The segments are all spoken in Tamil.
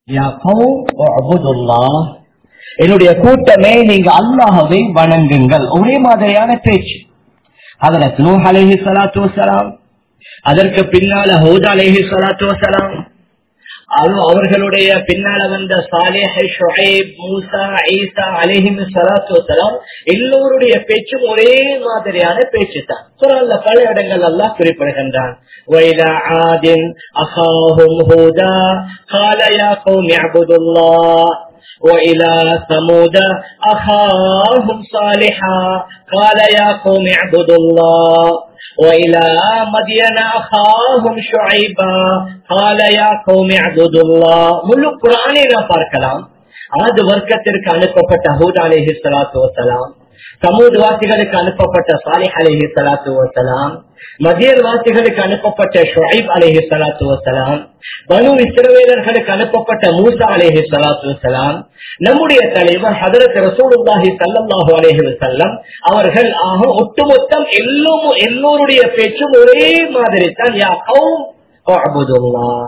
யா கௌம் உஅ்புதுல்லாஹ். என்னுடைய கூட்டமே நீங்க அல்லாஹவை வணங்குங்கள் ஒரே மாதிரியான பேச்சு அதற்கு நூஹ் அலைஹி ஸலாத்து வஸலாம் அதற்கு பின்னால ஹூத் அலைஹி ஸலாத்து வஸலாம் அது அவர்களுடைய பின்னால வந்த சாலேஹ் ஷுஐப் மூசா ஈசா அலிஹிம் சலாத்து வசலாம் எல்லோருடைய பேச்சும் ஒரே மாதிரியான பேச்சு தான் குரான்ல பல இடங்கள் எல்லாம் குறிப்பிடுகின்றான் وَإِلَى عَادٍ أَخَاهُمْ هُودًا قَالَ يَا قَوْمِ اعْبُدُوا اللَّهَ وإلى ثمود أخاهم صالحا قال يا قوم اعبدوا الله وإلى مدين أخاهم شعيبا قال يا قوم اعبدوا الله முழு குரானை நாம் பார்க்கலாம் ஆது வர்க்கத்திற்கு அனுப்பப்பட்ட ஹூத் அலேஹி சலாத்து வசலாம் சமூத் வாசிகளுக்கு அனுப்பப்பட்ட சாலிஹ் அலேஹி சலாத்து வசலாம் மதியர் வாசிகளுக்கு அனுப்பப்பட்ட ஷுஐப் அலேஹி சலாத்து வசலாம் பனு இஸ்ரவேலர்களுக்கு அனுப்பப்பட்ட மூசா அலேஹி சலாத்து வசலாம் நம்முடைய தலைவர் ஹதரத் ரசூலுல்லாஹி ஸல்லல்லாஹு அலைஹி வஸல்லம் அவர்கள் ஆக ஒட்டுமொத்தம் எல்லோரும் எல்லோருடைய பேச்சும் ஒரே மாதிரி தான் யா கௌம் உஅ்புதுல்லாஹ்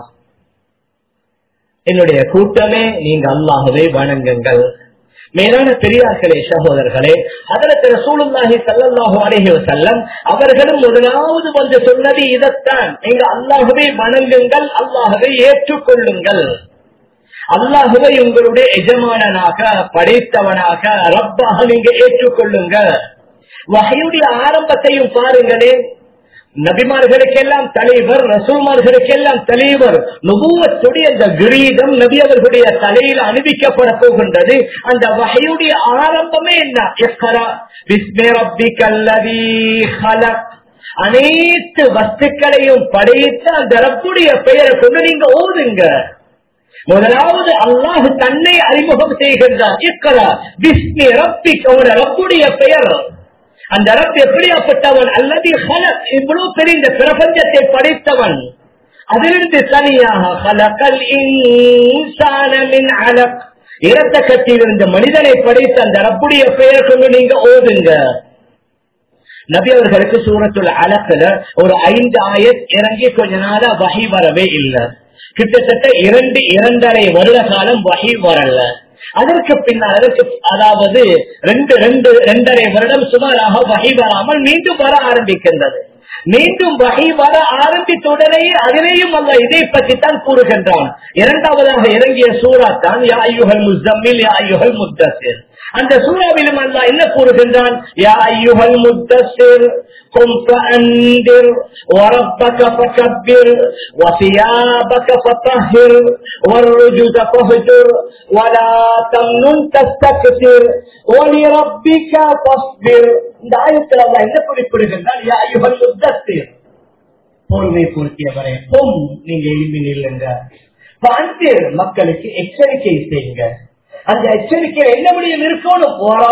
என்னுடைய கூட்டமே நீங்க அல்லாஹ்வை வணங்குங்கள் மேலான பெரியார்களே சகோதரர்களே அதற்கு ரசூலுல்லாஹி ஸல்லல்லாஹு அலைஹி வஸல்லம் அவர்களும் முதலாவது வந்து சொன்னது இதைத்தான் நீங்க அல்லாஹ்வை வணங்குங்கள் அல்லாஹ்வை ஏற்றுக்கொள்ளுங்கள் அல்லாஹுவை உங்களுடைய எஜமானனாக படைத்தவனாக ரப்பாக நீங்க ஏற்றுக்கொள்ளுங்க வகையுடைய ஆரம்பத்தையும் பாருங்களேன் நபிமார்களுக்கெல்லாம் தலைவர் ரசூல்மார்களுக்கெல்லாம் தலைவர் நுபுவத்துடைய அந்த கிரீடம் நபி அவர்களுடைய தலையில் அணிவிக்கப்பட போகின்றது அந்த வகையுடைய ஆரம்பமே என்ன இக்ரா பிஸ்மி ரப்பிக்கல்லதீ ஹலக் அனைத்து வஸ்துக்களையும் படைத்த அந்த ரப்புடைய பெயரை கொண்டு நீங்க ஓதுங்க முதலாவது அல்லாஹ் தன்னை அறிமுகம் செய்கின்றார் இக்கரா பிஸ்மி ரப்பிக் அவன ரப்புடைய பெயர் அந்த ரப் எப்படியாப்பட்டவன் அல்லது ஹலக் இவ்வளவு பெரிய இந்த பிரபஞ்சத்தை படைத்தவன் அதிலிருந்து தனியாக ஹலக்கல் இன்சானமின் அலக் இரத்த கட்டியில் இருந்த மனிதனை படைத்த அந்த ரப்புடைய பெயர் கொண்டு நீங்க ஓதுங்க நபி அவர்களுக்கு சூரத்துள்ள அலக்கல ஒரு ஐந்து ஆயத் இறங்கி கொஞ்ச நாளா வகை வரவே இல்லை கிட்டத்தட்ட இரண்டு இரண்டரை வருட காலம் வகை வரல அதற்கு பின்னால் அதற்கு அதாவது ரெண்டு ரெண்டு ரெண்டரை வருடம் சுமாராக வகை வராமல் மீண்டும் வர ஆரம்பிக்கின்றது மீண்டும் வகை வர ஆரம்பித்த உடனே அதிலேயும் அல்ல இதை பற்றி தான் கூறுகின்றான் இரண்டாவதாக இறங்கிய சூறா தான் யா ஐயுகல் முஸ்தம்மில் யா ஐயுகல் முத்தசிர் அந்த சூறாவிலும் அல்ல என்ன கூறுகின்றான் யா ஐயுகல் முத்தசிர் قم فأنذر وربك فكبر وثيابك فطهر والرجز فاهجر ولا تمنن تستكثر ولربك فاصبر இந்த ஆயத்தில் அல்ல என்ன குறிப்பிடுகின்றால் யா ஐயுகல் முத்தசிர் போர்வை பூர்த்தியவரை பொம் நீங்க எழுப்பி நில்லுங்க பாண்டியர் மக்களுக்கு எச்சரிக்கை செய்யுங்க அந்த எச்சரிக்கையில் என்ன முடியும் இருக்கணும்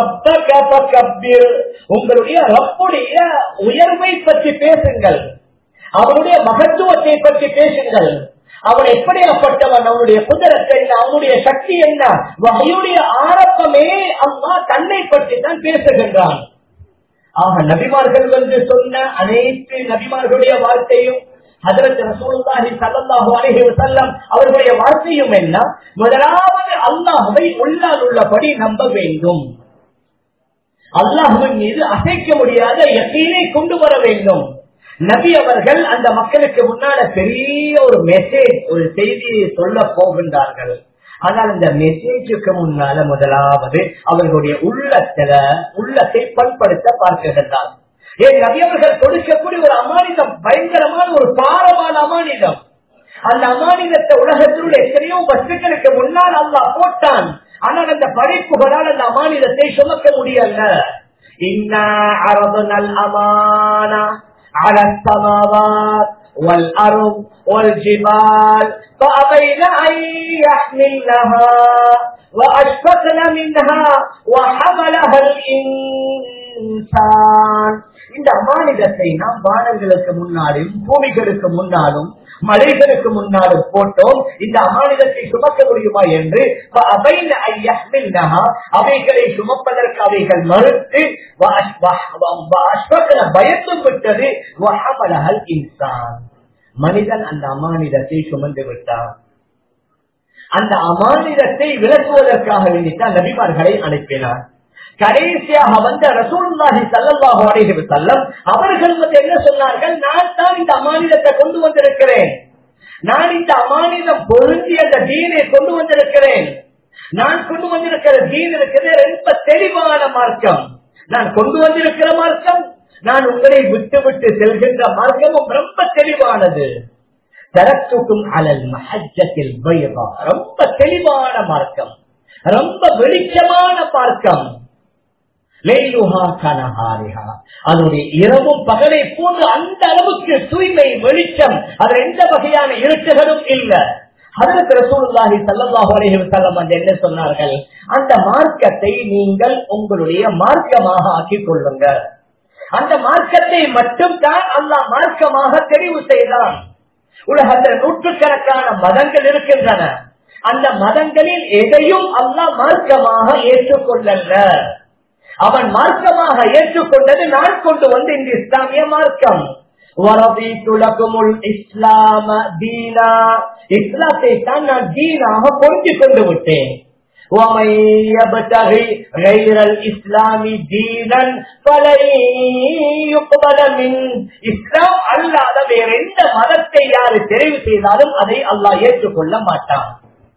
உங்களுடைய ரப்புடைய உயர்வை பற்றி பேசுங்கள் அவனுடைய மகத்துவத்தை பற்றி பேசுங்கள் அவன் எப்படியாப்பட்டவன் அவனுடைய குதிரத்தை என்ன அவனுடைய சக்தி என்ன வகையுடைய ஆரம்பமே அம்மா தன்னை பற்றி தான் பேசுகின்றான் ஆக நபிமார்கள் வந்து சொன்ன அனைத்து நபிமார்களுடைய வார்த்தையும் ஹதரத் ரசூலுல்லாஹி ஸல்லல்லாஹு அலைஹி வஸல்லம் அவர்களுடைய வார்த்தையும் என்ன முதலாவது அல்லாஹ்வை உள்ளால் உள்ளபடி நம்ப வேண்டும் அல்லாஹ்வின் மீது அசைக்க முடியாத யக்கீனை கொண்டு வர வேண்டும் நபி அவர்கள் அந்த மக்களுக்கு முன்னால பெரிய ஒரு மெசேஜ் ஒரு செய்தியை சொல்ல போகின்றார்கள் ஆனால் இந்த மெசேஜுக்கு முன்னால முதலாவது அவர்களுடைய உள்ளத்துல உள்ளத்தை பண்படுத்த பார்க்கின்றார் ஏன் நபியவர்கள் கொடுக்கக்கூடிய ஒரு அமானிதம் பயங்கரமான ஒரு பாரமான அமானிதம் அந்த அமானிதத்தை உலகத்தினுடைய எத்தனையோ வஸ்துக்களுக்கு முன்னால் அல்லா போட்டான் ஆனால் அந்த படைப்புகளால் அந்த அமானிதத்தை சுமக்க முடியல இன்னா அரபுனல் அமானா على السماوات والأرض والجبال فأبين أن يحملنها وأشفقن منها وحملها الإنسان இந்த அமானிதத்தை நாம் வானங்களுக்கு முன்னாலும் பூமிகளுக்கு முன்னாலும் மலைகளுக்கு முன்னாலும் போட்டோம் இந்த அமானிதத்தை சுமக்க முடியுமா என்று அவைகளை சுமப்பதற்கு அவைகள் மறுத்து பயந்து விட்டது இன்சான் மனிதன் அந்த அமானிதத்தை சுமந்து விட்டான் அந்த அமானிதத்தை விளக்குவதற்காக வேண்டித்தான் நபிமார்களை அனுப்பினார் கடைசியாக வந்த ரசூலுல்லாஹி ஸல்லல்லாஹு அலைஹி வஸல்லம் அவர்கள் வந்து என்ன சொன்னார்கள் நான் தான் இந்த அமானிதத்தை கொண்டு வந்திருக்கிறேன் நான் இந்த அமானிதம் பொருந்தி அந்த தீனை கொண்டு வந்திருக்கிறேன் நான் கொண்டு வந்திருக்கிற தீன் இருக்கிறது ரொம்ப தெளிவான மார்க்கம் நான் கொண்டு வந்திருக்கிற மார்க்கம் நான் உங்களை விட்டு விட்டு செல்கின்ற மார்க்கமும் ரொம்ப தெளிவானது தரத்துக்கும் அலல் மஹஜத்தில் ரொம்ப தெளிவான மார்க்கம் ரொம்ப வெளிச்சமான மார்க்கம் அதனுடைய இரவும் பகலை போன்று அந்த அளவுக்கு தூய்மை வெளிச்சம் அது எந்த வகையான இருட்டுகளும் இல்லை அதற்கு ரசூலுல்லாஹி ஸல்லல்லாஹு அலைஹி வஸல்லம் வந்து என்ன சொன்னார்கள் அந்த மார்க்கத்தை நீங்கள் உங்களுடைய மார்க்கமாக ஆக்கிக் கொள்ளுங்கள் அந்த மார்க்கத்தை மட்டும் தான் அல்லாஹ் மார்க்கமாக தெரிவு செய்தான் உலகத்தில் நூற்றுக்கணக்கான மதங்கள் இருக்கின்றன அந்த மதங்களில் எதையும் அல்லாஹ் மார்க்கமாக ஏற்றுக்கொள்ளல அவன் மார்க்கமாக ஏற்றுக்கொண்டது நான் கொண்டு வந்து இந்த இஸ்லாமிய மார்க்கம் இஸ்லாம தீனா இஸ்லாத்தை தான் நான் தீனாக பொருத்தி கொண்டு விட்டேன் இஸ்லாம் அல்லாத வேற எந்த மதத்தை யாரு தெரிவு செய்தாலும் அதை அல்லாஹ் ஏற்றுக்கொள்ள மாட்டான்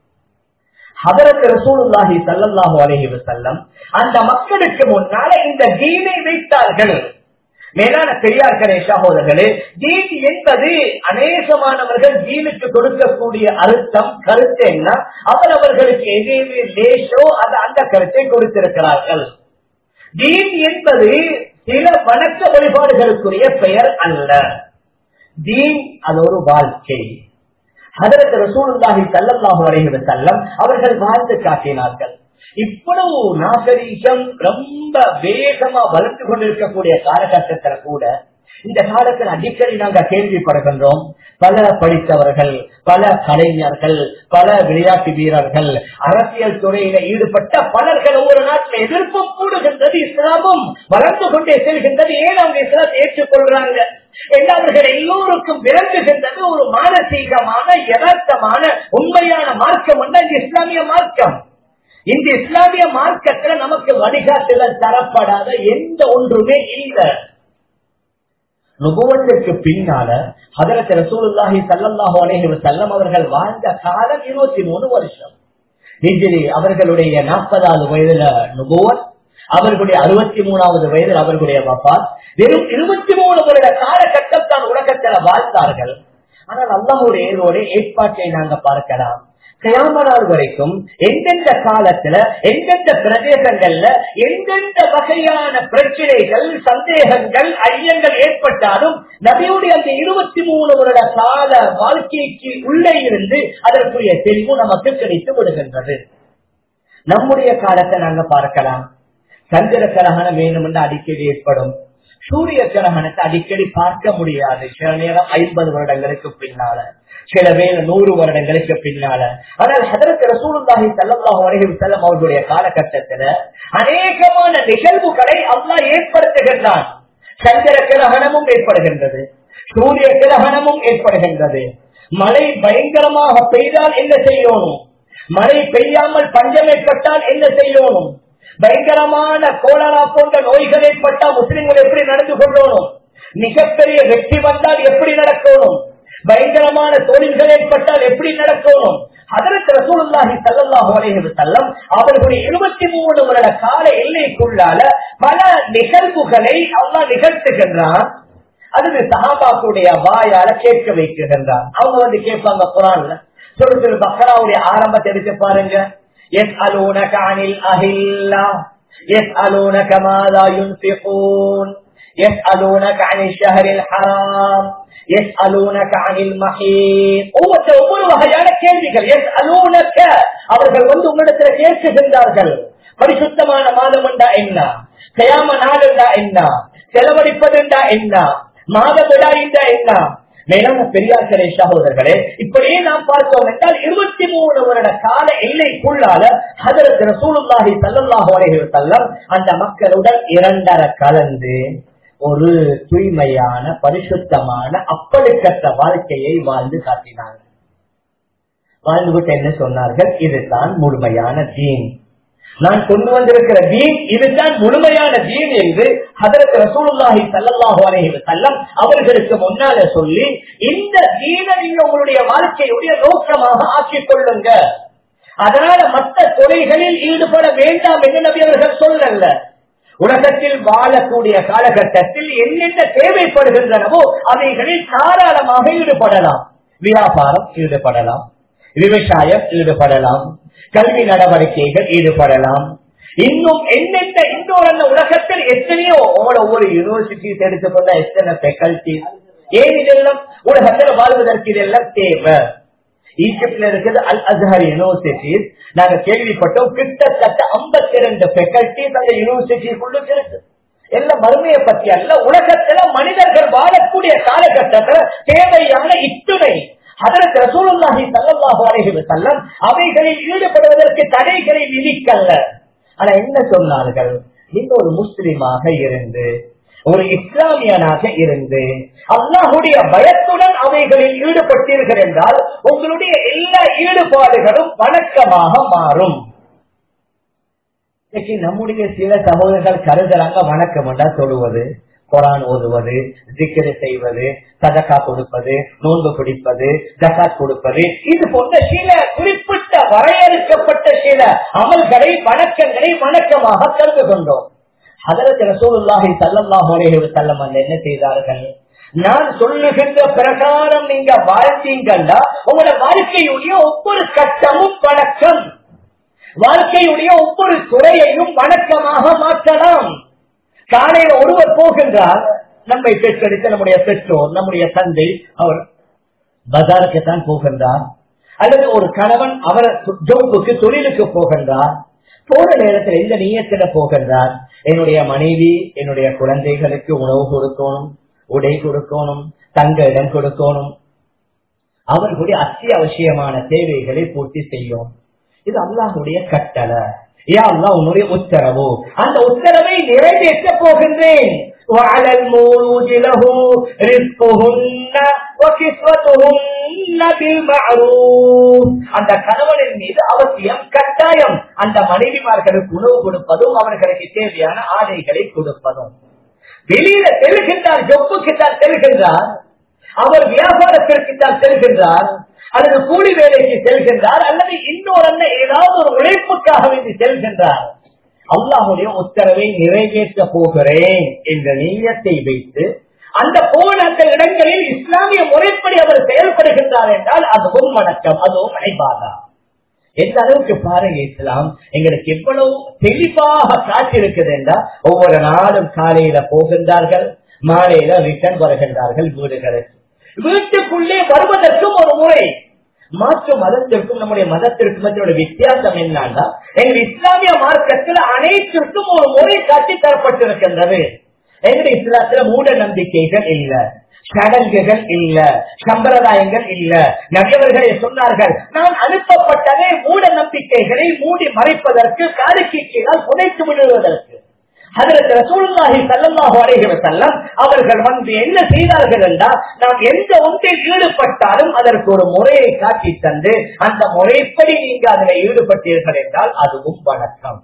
ஹதரத் ரசூலுல்லாஹி ஸல்லல்லாஹு அலைஹி வஸல்லம் அந்த மக்களுக்கு முன்னால இந்த தீனை வைத்தார்கள் மேலான பெரியார்களே சகோதரர்களே தீன் என்பது அநேகமானவர்கள் தீனுக்கு கொடுக்கக்கூடிய அர்த்தம் கருத்து என்ன அவர் அவர்களுக்கு எதையுமே லேசோ அது அந்த கருத்தை கொடுத்திருக்கிறார்கள் தீன் என்பது சில வணக்க வழிபாடுகளுக்குரிய பெயர் அல்ல தீன் அது ஒரு வாழ்க்கை அதற்கு ரசூலுல்லாஹி ஸல்லல்லாஹு அலைஹி வஸல்லம் அவர்கள் வாழ்ந்து காட்டினார்கள் இவ்வளவு நாகரீகம் ரொம்ப வேகமா வளர்ந்து கொண்டிருக்கக்கூடிய காலகட்டத்துல கூட இந்த காலத்தில் அடிக்கடி நாங்க கேள்விப்படுகின்றோம் பல படித்தவர்கள் பல கலைஞர்கள் பல விளையாட்டு வீரர்கள் அரசியல் துறையில ஈடுபட்ட பலர்கள் ஒவ்வொரு நாட்டில் எதிர்ப்பும் கூடுகின்றது இஸ்லாமும் வளர்ந்து கொண்டே செல்கின்றது ஏன் அவங்க இஸ்லாத்தை ஏற்றுக்கொள்றாங்க அவர்கள் எல்லோருக்கும் விளங்குகின்றது ஒரு மானசீகமான யதார்த்தமான உண்மையான மார்க்கம் இந்த இஸ்லாமிய மார்க்கம் இந்த இஸ்லாமிய மார்க்கத்துல நமக்கு வழிகாட்டுதல் தரப்படாத எந்த ஒன்றுமே இல்லை நுபவத்திற்கு பின்னால ஹதரத் ரசூலுல்லாஹி சல்லல்லாஹு அலைஹி வஸல்லம் அவர்கள் வாழ்ந்த காலம் இருபத்தி மூணு வருஷம் ஹிஜ்ரி அவர்களுடைய நாற்பதாவது வயதுல நுபுவத் அவர்களுடைய அறுபத்தி மூணாவது வயதில் அவர்களுடைய வபாத் வெறும் இருபத்தி மூணு வருட காலகட்டம் தான் உலகத்துல வாழ்ந்தார்கள் ஆனால் அல்லாஹுடைய ஏதோட ஏற்பாட்டை நாங்க பார்க்கலாம் கயாம நாள் வரைக்கும் எந்தெந்த காலத்துல எந்தெந்த பிரதேசங்கள்ல எந்தெந்த வகையான பிரச்சனைகள் சந்தேகங்கள் ஐயங்கள் ஏற்பட்டாலும் நபியுடைய அந்த இருபத்தி மூணு வருட கால வாழ்க்கைக்கு உள்ளே இருந்து அதற்குரிய தெளிவு நமக்கு கிடைத்து விடுகின்றது நம்முடைய காலத்தை நாங்க பார்க்கலாம் சந்திர கிரகணம் வேணும் என்று அடிக்கடி ஏற்படும் சூரிய கிரகணத்தை அடிக்கடி பார்க்க முடியாது சில நேரம் ஐம்பது வருடங்களுக்கு பின்னால சில வேலை நூறு வருடங்களுக்கு பின்னால ஆனால் ஹதரத் ரசூலுல்லாஹி ஸல்லல்லாஹு அலைஹி வஸல்லம் அவர்களுடைய காலகட்டத்துல அநேகமான நிகழ்வுகளை அல்லாஹ் ஏற்படுத்துகின்றான் சந்திர கிரகணமும் ஏற்படுகின்றது சூரிய கிரகணமும் ஏற்படுகின்றது மழை பயங்கரமாக பெய்தால் என்ன செய்யணும் மழை பெய்யாமல் பஞ்சம் ஏற்பட்டால் என்ன செய்யணும் பயங்கரமான கோலரா போன்ற நோய்கள் ஏற்பட்டால் முஸ்லிம்கள் எப்படி நடந்து கொள்ளணும் மிகப்பெரிய வெற்றி வந்தால் எப்படி நடக்கணும் பயங்கரமான தொழில்கள் ஏற்பட்டால் எப்படி நடக்கணும் அதற்கு ரசூலுல்லாஹி ஸல்லல்லாஹு அலைஹி வஸல்லம் அவர்களுடைய 23 வருட கால எல்லைக்குள்ளால பல நிகழ்வுகளை அல்லாஹ் நிகழ்த்துகின்றான் அது சஹாபாக்குடைய வாயால கேட்க வைக்கின்றான் அவங்க வந்து கேட்பாங்க குரான்ல சொல்லு சொல்லு பக்கராவுடைய ஆரம்பத்தை எடுத்து பாருங்க يسألونك عن الأهلة يسألونك ماذا ينفقون يسألونك عن الشهر الحرام يسألونك عن المحيط ஒவ்வொரு ஒவ்வொரு வகையான கேள்விகள் يسألونك அவர்கள் வந்து உங்களிடத்தில் கேட்குகின்றார்கள் பரிசுத்தமான மாதம் என்றா என்ன கயாம நாள் என்றா என்ன செலவழிப்பது என்றா என்ன மாத விழா என்றா என்ன மேலான பெரியார்களே சகோதரர்களே இப்படியே நாம் பார்த்தோம் என்றால் இருபத்தி மூணு வருட கால எல்லைக்குள்ளால ஹதரத் ரசூலுல்லாஹி ஸல்லல்லாஹு அலைஹி வஸல்லம் அந்த மக்களுடன் இரண்டர கலந்து ஒரு தூய்மையான பரிசுத்தமான அப்பழுக்கற்ற வாழ்க்கையை வாழ்ந்து காட்டினாங்க வாழ்ந்துவிட்டு என்ன சொன்னார்கள் இதுதான் முழுமையான தீன் நான் கொண்டு வந்திருக்கிற தீன் இதுதான் முழுமையான தீன் என்று அதற்கு ரசூலுல்லாஹி சல்லல்லாஹு அலைஹி வஸல்லம் அவர்களுக்கு முன்னால சொல்லி இந்த தீனை நீங்க உங்களுடைய வாழ்க்கையுடைய நோக்கமாக ஆக்கிக் கொள்ளுங்க அதனால மற்ற துறைகளில் ஈடுபட வேண்டாம் என்று நபி அவர்கள் சொல்லல உலகத்தில் வாழக்கூடிய காலகட்டத்தில் என்னென்ன தேவைப்படுகின்றனவோ அவைகளில் தாராளமாக ஈடுபடலாம் வியாபாரம் ஈடுபடலாம் விவசாயம் ஈடுபடலாம் கல்வி நடவடிக்கைகள் ஈடுபடலாம் இன்னும் என்னென்ன இன்னொரு உலகத்தில் எத்தனையோ உங்களோட ஒவ்வொரு யூனிவர்சிட்டிஸ் எடுத்துக்கொண்ட எத்தனை ஃபேக்கல்டி ஏன் இதெல்லாம் உலகத்தில் வாழ்வதற்கு இதெல்லாம் தேவை ஈஜிப்ட்ல இருக்குது அல் அஸ்ஹர் யூனிவர்சிட்டிஸ் நாங்க கேள்விப்பட்டோம் கிட்டத்தட்ட ஐம்பத்தி ரெண்டு ஃபேக்கல்டிஸ் அந்த யூனிவர்சிட்டிக்குள்ள இருக்கு எல்லாம் மறுமையை பத்தி அல்ல உலகத்துல மனிதர்கள் வாழக்கூடிய காலகட்டத்தில் தேவையான இத்துணை அதற்கு ரசூலுல்லாஹி ஸல்லல்லாஹு அலைஹி வஸல்லம் அவைகளில் ஈடுபடுவதற்கு தடைகளை விதிக்கல்ல ஆனா என்ன சொன்னார்கள் நீங்க ஒரு முஸ்லிமாக இருந்து ஒரு இஸ்லாமியனாக இருந்து அல்லாஹுடைய பயத்துடன் அவைகளில் ஈடுபட்டீர்கள் என்றால் உங்களுடைய எல்லா ஈடுபாடுகளும் வணக்கமாக மாறும் இன்னைக்கு நம்முடைய சில சகோதரர்கள் கருதலாங்க வணக்கம் என்றா சொல்லுவது குரான் ஓதுவது திக்கரை செய்வது சதக்கா கொடுப்பது நோன்பு பிடிப்பது ஜகாத் கொடுப்பது இது போன்ற சில குறிப்பிட்ட வரையறுக்கப்பட்ட சில அமல்களை வணக்கங்களை வணக்கமாக கருது கொண்டோம் அதற்கு ரசூலுல்லாஹி சல்லல்லாஹு அலைஹி வஸல்லம் அந்த என்ன செய்தார்கள் நான் சொல்லுகின்ற பிரகாரம் நீங்க வாழ்ந்தீங்கன்னா உங்களோட வாழ்க்கையுடைய ஒவ்வொரு கட்டமும் வணக்கம் வாழ்க்கையுடைய ஒவ்வொரு துறையையும் வணக்கமாக மாற்றலாம் காலையில ஒருவர் போகின்றார் நம்மை பெற்றெடுத்த நம்முடைய பெற்றோர் நம்முடைய தந்தை அவர் பஜாருக்கு தான் போகின்றார் அல்லது ஒரு கணவன் அவர் ஜோப்புக்கு தொழிலுக்கு போகின்றார் போற நேரத்தில் எந்த நீயத்தில போகின்றார் என்னுடைய மனைவி என்னுடைய குழந்தைகளுக்கு உணவு கொடுக்கணும் உடை கொடுக்கணும் தங்க இடம் கொடுக்கணும் அவர்களுடைய அத்தியாவசியமான தேவைகளை பூர்த்தி செய்யும் இது அல்லாஹுடைய கட்டளை யா அல்லா உன்னுடைய உத்தரவு அந்த உத்தரவை நிறைவேற்ற போகின்றேன் وعلى المولود له رزقهن وكسوتهن بالمعروف அந்த கணவனின் மீது அவசியம் கட்டாயம் அந்த மனைவிமார்களுக்கு உணவு கொடுப்பதும் அவர்களுக்கு தேவையான ஆடைகளை கொடுப்பதும் வெளியில செல்கின்றார் ஜொப்புக்கு தான் செல்கின்றார் அவர் வியாபாரத்திற்கு தான் செல்கின்றார் அல்லது கூலி வேலைக்கு செல்கின்றார் அல்லது இன்னொரு ஏதாவது ஒரு உழைப்புக்காக வேண்டி செல்கின்றார் அல்லாஹுடைய உத்தரவை நிறைவேற்ற போகிறேன் என்ற நீயத்தை வைத்து அந்த போன அந்த இடங்களில் இஸ்லாமிய முறைப்படி அவர் செயல்படுகின்றார் என்றால் அதுவும் வணக்கம் அதுவும் ஐபாதா எந்த அளவுக்கு பாருங்க இஸ்லாம் எங்களுக்கு எவ்வளவு தெளிவாக காட்டிருக்குது என்றால் ஒவ்வொரு நாளும் காலையில போகின்றார்கள் மாலையில ரிட்டர்ன் வருகின்றார்கள் வீடுகளுக்கு வீட்டுக்குள்ளே வருவதற்கும் ஒரு முறை மாற்று மதத்திற்கும் நம்முடைய மதத்திற்கும் மத்தியோட வித்தியாசம் என்னன்னா எங்கள் இஸ்லாமிய மார்க்கத்தில் அனைத்திற்கும் ஒரு முறை காட்டி தரப்பட்டிருக்கின்றது எங்கள் இஸ்லாத்துல மூட நம்பிக்கைகள் இல்ல சடங்குகள் இல்ல சம்பிரதாயங்கள் இல்ல நபியவர்களே சொன்னார்கள் நான் அனுப்பப்பட்டதே மூட நம்பிக்கைகளை மூடி மறைப்பதற்கு காலுக்கு கீழால் புதைத்து விடுவதற்கு அதற்கு ரசூலுல்லாஹி ஸல்லல்லாஹு அலைஹி வஸல்லம் அவர்கள் வந்து என்ன செய்தார்கள் என்றால் நாம் எந்த ஒன்றில் ஈடுபட்டாலும் அதற்கு ஒரு முறையை காட்டி தந்து அந்த முறைப்படி நீங்க அதில் ஈடுபட்டீர்கள் என்றால் அதுவும் வணக்கம்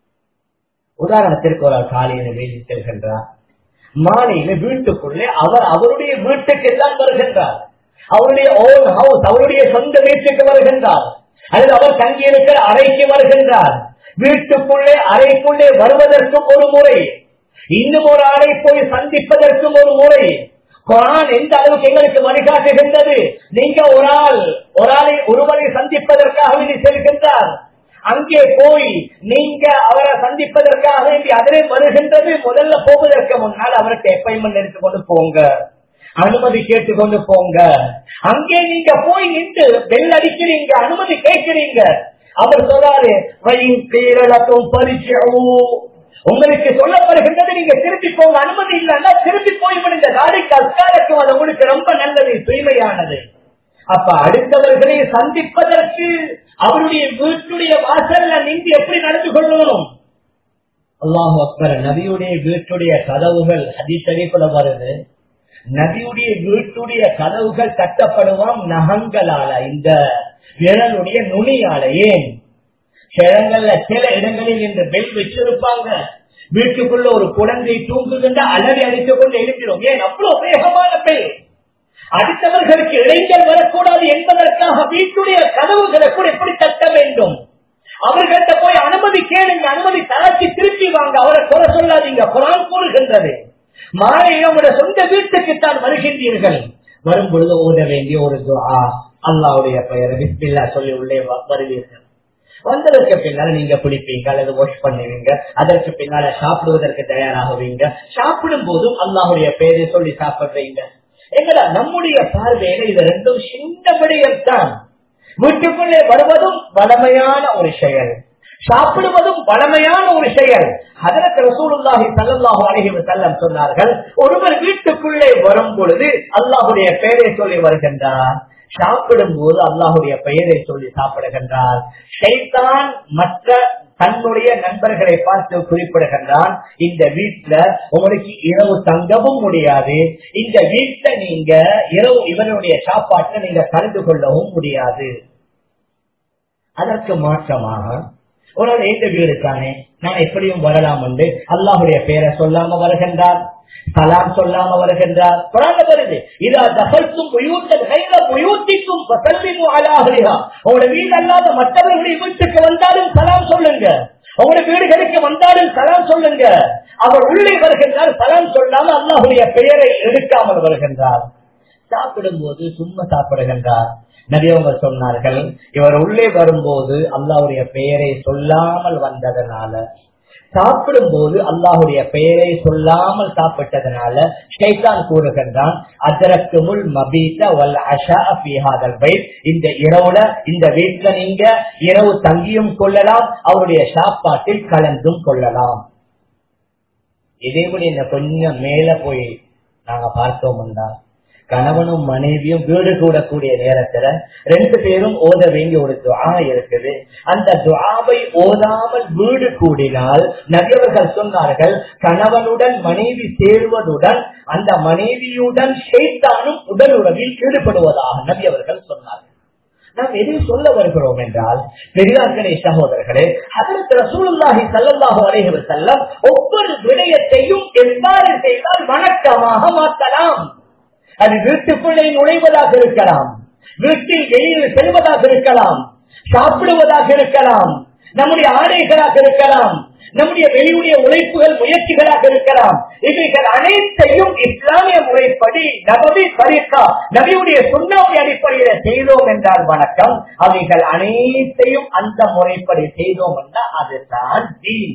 உதாரணத்திற்கு ஒரு காலையில வேலை செல்கின்றார் மாலையில வீட்டுக்குள்ளே அவர் அவருடைய வீட்டுக்கு எல்லாம் வருகின்றார் அவருடைய ஓன் ஹவுஸ் அவருடைய சொந்த வீட்டுக்கு வருகின்றார் அல்லது அவர் தங்கியிருக்கிற அறைக்கு வருகின்றார் வீட்டுக்குள்ளே அறைக்குள்ளே வருவதற்கும் ஒரு முறை இன்னும் ஒரு ஆளை போய் சந்திப்பதற்கும் ஒரு முறை குரான் எந்த அளவுக்கு எங்களுக்கு வழிகாட்டுகின்றது நீங்க ஒரு ஆள் ஒரு ஆளை ஒருவரை சந்திப்பதற்காக வேண்டி செல்கின்றார் அங்கே போய் நீங்க அவரை சந்திப்பதற்காக வேண்டி அதிலே வருகின்றது முதல்ல போவதற்கு முன்னால் அவருக்கு அப்பாயின்மெண்ட் எடுத்துக்கொண்டு போங்க அனுமதி கேட்டுக்கொண்டு போங்க அங்கே நீங்க போய் நின்று பெல் அடிக்கிறீங்க அனுமதி கேட்கிறீங்க அவர் சொல்றாரு பேரளத்தும் பரிச்சயமும் உங்களுக்கு சொல்லப்படுகின்றது நீங்க திருப்பி போங்க அனுமதி இல்லைன்னா திருப்பி போய் இந்த நாளைக்கு அஸ்காரக்கும் அது உங்களுக்கு ரொம்ப நல்லது தூய்மையானது அப்ப அடுத்தவர்களை சந்திப்பதற்கு அவருடைய வீட்டுடைய வாசல்ல நின்று எப்படி நடந்து கொள்ளணும் அல்லாஹு அக்பர் நபியுடைய வீட்டுடைய கதவுகள் அதிசரிப்புல வருது நபியுடைய வீட்டுடைய கதவுகள் தட்டப்படுவாம் நகங்களால இந்த விரலுடைய நுனியால ஏன் சிலங்கள்ல சில இடங்களில் இந்த பெல் வச்சிருப்பாங்க வீட்டுக்குள்ள ஒரு குழந்தை தூங்குகின்ற அலறி அடித்துக் கொண்டு எழுப்பிடும் ஏன் அவ்வளவு வேகமான பெல் அடுத்தவர்களுக்கு இளைஞர் வரக்கூடாது என்பதற்காக வீட்டுடைய கதவுகளை கூட எப்படி தட்ட வேண்டும் அவர்கிட்ட போய் அனுமதி கேளுங்க அனுமதி தளர்ச்சி திருப்பி வாங்க அவரை குறை சொல்லாதீங்க குரான் கூறுகின்றது மாலை நம்முடைய சொந்த வீட்டுக்கு தான் வருகின்றீர்கள் வரும் பொழுது ஓத வேண்டிய ஒரு துஆ அல்லாவுடைய பெயரை பிஸ்மில்லா சொல்லி உள்ளே வ- வருவீர்கள் வந்ததற்கு பின்னால நீங்க குளிப்பீங்க அல்லது வாஷ் பண்ணுவீங்க அதற்கு பின்னால சாப்பிடுவதற்கு தயாராகுவீங்க சாப்பிடும் போதும் அல்லாஹுடைய பெயரை சொல்லி சாப்பிடுறீங்க எங்கடா நம்முடைய பார்வையில இது ரெண்டும் சின்ன விடயம் தான் வீட்டுக்குள்ளே வருவதும் வளமையான ஒரு செயல் சாப்பிடுவதும் வளமையான ஒரு செயல் அதற்கு ரசூலுல்லாஹி ஸல்லல்லாஹு அலைஹி வஸல்லம் சொன்னார்கள் ஒருவர் வீட்டுக்குள்ளே வரும் பொழுது அல்லாஹ்வுடைய பெயரை சொல்லி வருகின்றார் சாப்பிடும் போது அல்லாஹுடைய பெயரை சொல்லி சாப்பிடுகின்றார் ஷைத்தான் மற்ற தன்னுடைய நண்பர்களை பார்த்து குறிப்பிடுகின்றான் இந்த வீட்டுல உங்களுக்கு இரவு தங்கவும் முடியாது இந்த வீட்டுல நீங்க இரவு இவருடைய சாப்பாட்டை நீங்க கலந்து கொள்ளவும் முடியாது அதற்கு மாற்றமாக ஒரு எந்த வீடு தானே நான் எப்படியும் வரலாம் என்று அல்லாஹுடைய பெயரை சொல்லாம வருகின்றார் சலாம் சொல்லாம வருகின்றார் குரான்ல வருது இதா தகல்த்தும் உயூத்தல் கைல உயூத்திக்கும் பசல்லிமு அலாஹரிஹா உங்களோட வீடு அல்லாத மற்றவர்களுடைய வீட்டுக்கு வந்தாலும் சலாம் சொல்லுங்க உங்களோட வீடுகளுக்கு வந்தாலும் சலாம் சொல்லுங்க அவர் உள்ளே வருகின்றார் சலாம் சொல்லாம அல்லாஹுடைய பெயரை எடுக்காமல் வருகின்றார் சாப்பிடும் போது சும்மா சாப்பிடுகின்றார் நபியவங்க சொன்னார்கள் இவர் உள்ளே வரும்போது அல்லாஹுடைய பெயரை சொல்லாமல் வந்ததனால சாப்பிடும் போது அல்லாஹுடைய பெயரை சொல்லாமல் சாப்பிட்டதனால ஷைத்தான் கூறுகின்றான் அதற்கு முள் மபீத வல் அஷா பிஹாதல் பைத் இந்த இரவுல இந்த வீட்டுல நீங்க இரவு தங்கியும் கொள்ளலாம் அவருடைய சாப்பாட்டில் கலந்தும் கொள்ளலாம் இதே விட இந்த கொஞ்சம் மேல போய் நாங்க பார்த்தோம்னா கணவனும் மனைவியும் வீடு கூடக்கூடிய நேரத்துல ரெண்டு பேரும் ஓத வேண்டிய ஒரு துவா இருக்குது அந்த துவாவை ஓதாமல் வீடு கூடினால் நபியவர்கள் சொன்னார்கள் கணவனுடன் மனைவி சேருவதுடன் அந்த மனைவியுடன் ஷேத்தானும் உடல் உறவில் ஈடுபடுவதாக நபியவர்கள் சொன்னார்கள் நாம் எதை சொல்ல வருகிறோம் என்றால் பெரியார்களே சகோதரர்களே அதற்கு ரசூலுல்லாஹி ஸல்லல்லாஹு அலைஹி வஸல்லம் ஒவ்வொரு விடயத்தையும் எவ்வாறு செய்தால் வணக்கமாக மாற்றலாம் அது வீட்டுக்குள்ளே நுழைவதாக இருக்கலாம் வீட்டில் வெளியில் செல்வதாக இருக்கலாம் சாப்பிடுவதாக இருக்கலாம் நம்முடைய ஆடைகளாக இருக்கலாம் நம்முடைய வெளியுடைய உழைப்புகள் முயற்சிகளாக இருக்கலாம் இவைகள் அனைத்தையும் இஸ்லாமிய முறைப்படி நபவி பரிசா நபியுடைய சுண்ணாவுடைய அடிப்படையில செய்தோம் என்றால் வணக்கம் அவைகள் அனைத்தையும் அந்த முறைப்படி செய்தோம் என்றால் அதுதான் தீன்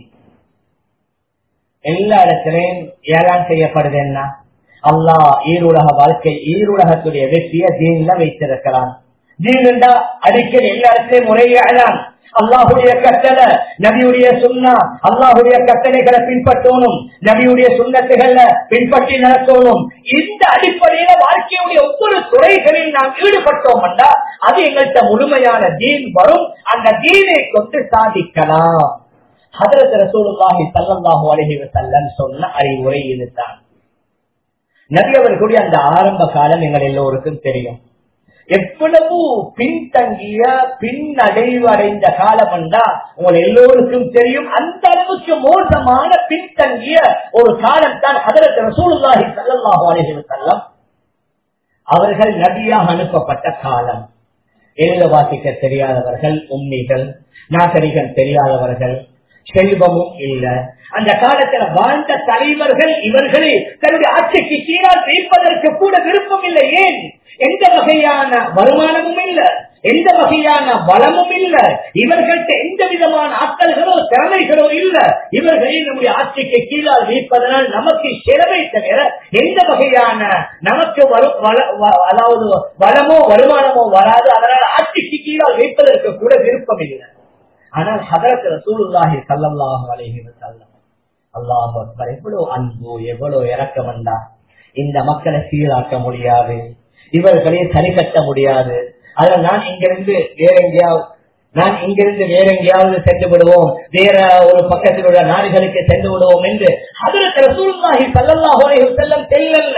எல்லா இடத்திலையும் ஏழாம் செய்யப்படுது என்ன அல்லாஹ் ஈருலக வாழ்க்கை ஈருலகத்துடைய வெற்றியை தீன்ல வைத்திருக்கிறான் தீன் என்றா அடிக்கடி எல்லா இடத்திலையும் முறையாதான் அல்லாஹுடைய கட்டளை நபியுடைய சுண்ணா அல்லாஹுடைய கட்டளைகளை பின்பற்றணும் நபியுடைய சுண்ணத்துகளை பின்பற்றி நடத்தணும் இந்த அடிப்படையில வாழ்க்கையுடைய ஒவ்வொரு துறைகளில் நாம் ஈடுபட்டோம் என்றா அது எங்கள்கிட்ட முழுமையான தீன் வரும் அந்த தீனை கொண்டு சாதிக்கலாம் ஹதரத் ரசூலுல்லாஹி ஸல்லல்லாஹு அலைஹி வஸல்லம் சொன்ன அறிவுரை இதுதான் நபி அவர்களுடைய அந்த ஆரம்ப காலம் எங்கள் எல்லோருக்கும் தெரியும் எவ்வளவு பின்தங்கிய பின்னடைவு அடைந்த காலம் என்றா உங்கள் எல்லோருக்கும் தெரியும் அந்த அளவுக்கு மோசமான பின்தங்கிய ஒரு காலம் தான் ஹதரத் ரசூலுல்லாஹி ஸல்லல்லாஹு அலைஹி வஸல்லம் அவர்கள் நபியாக அனுப்பப்பட்ட காலம் எழுத வாசிக்க தெரியாதவர்கள் உண்மைகள் நாகரிகம் தெரியாதவர்கள் செல்வமும் இல்ல அந்த காலத்துல வாழ்ந்த தலைவர்கள் இவர்களை தன்னுடைய ஆட்சிக்கு கீழால் வைப்பதற்கு கூட விருப்பம் இல்லை ஏன் எந்த வகையான வருமானமும் இல்ல எந்த வகையான வளமும் இல்ல இவர்கள்ட்ட எந்த விதமான ஆட்கள்களோ திறமைகளோ இல்ல இவர்களை நம்முடைய ஆட்சிக்கு கீழால் வைப்பதனால் நமக்கு செலவை தவிர எந்த வகையான நமக்கு வரும் வள- வ- அதாவது வளமோ வருமானமோ வராது அதனால் ஆட்சிக்கு கீழால் வைப்பதற்கு கூட விருப்பம் இல்லை ஆனால் ஹதரத் ரசூலுல்லாஹி ஸல்லல்லாஹு அலைஹி வஸல்லம் அல்லாஹ் அக்பர் எவ்வளவு அன்பு எவ்வளவு இரக்கம் வந்தா இந்த மக்களை சீராக்க முடியாது இவர்களை சரி கட்ட முடியாது அதில் நான் இங்கிருந்து வேற எங்கேயாவது நான் இங்கிருந்து வேற எங்கேயாவது சென்று விடுவோம் வேற ஒரு பக்கத்தில் உள்ள நாடுகளுக்கு சென்று விடுவோம் என்று ஹதரத் ரசூலுல்லாஹி ஸல்லல்லாஹு அலைஹி வஸல்லம் செல்லல்ல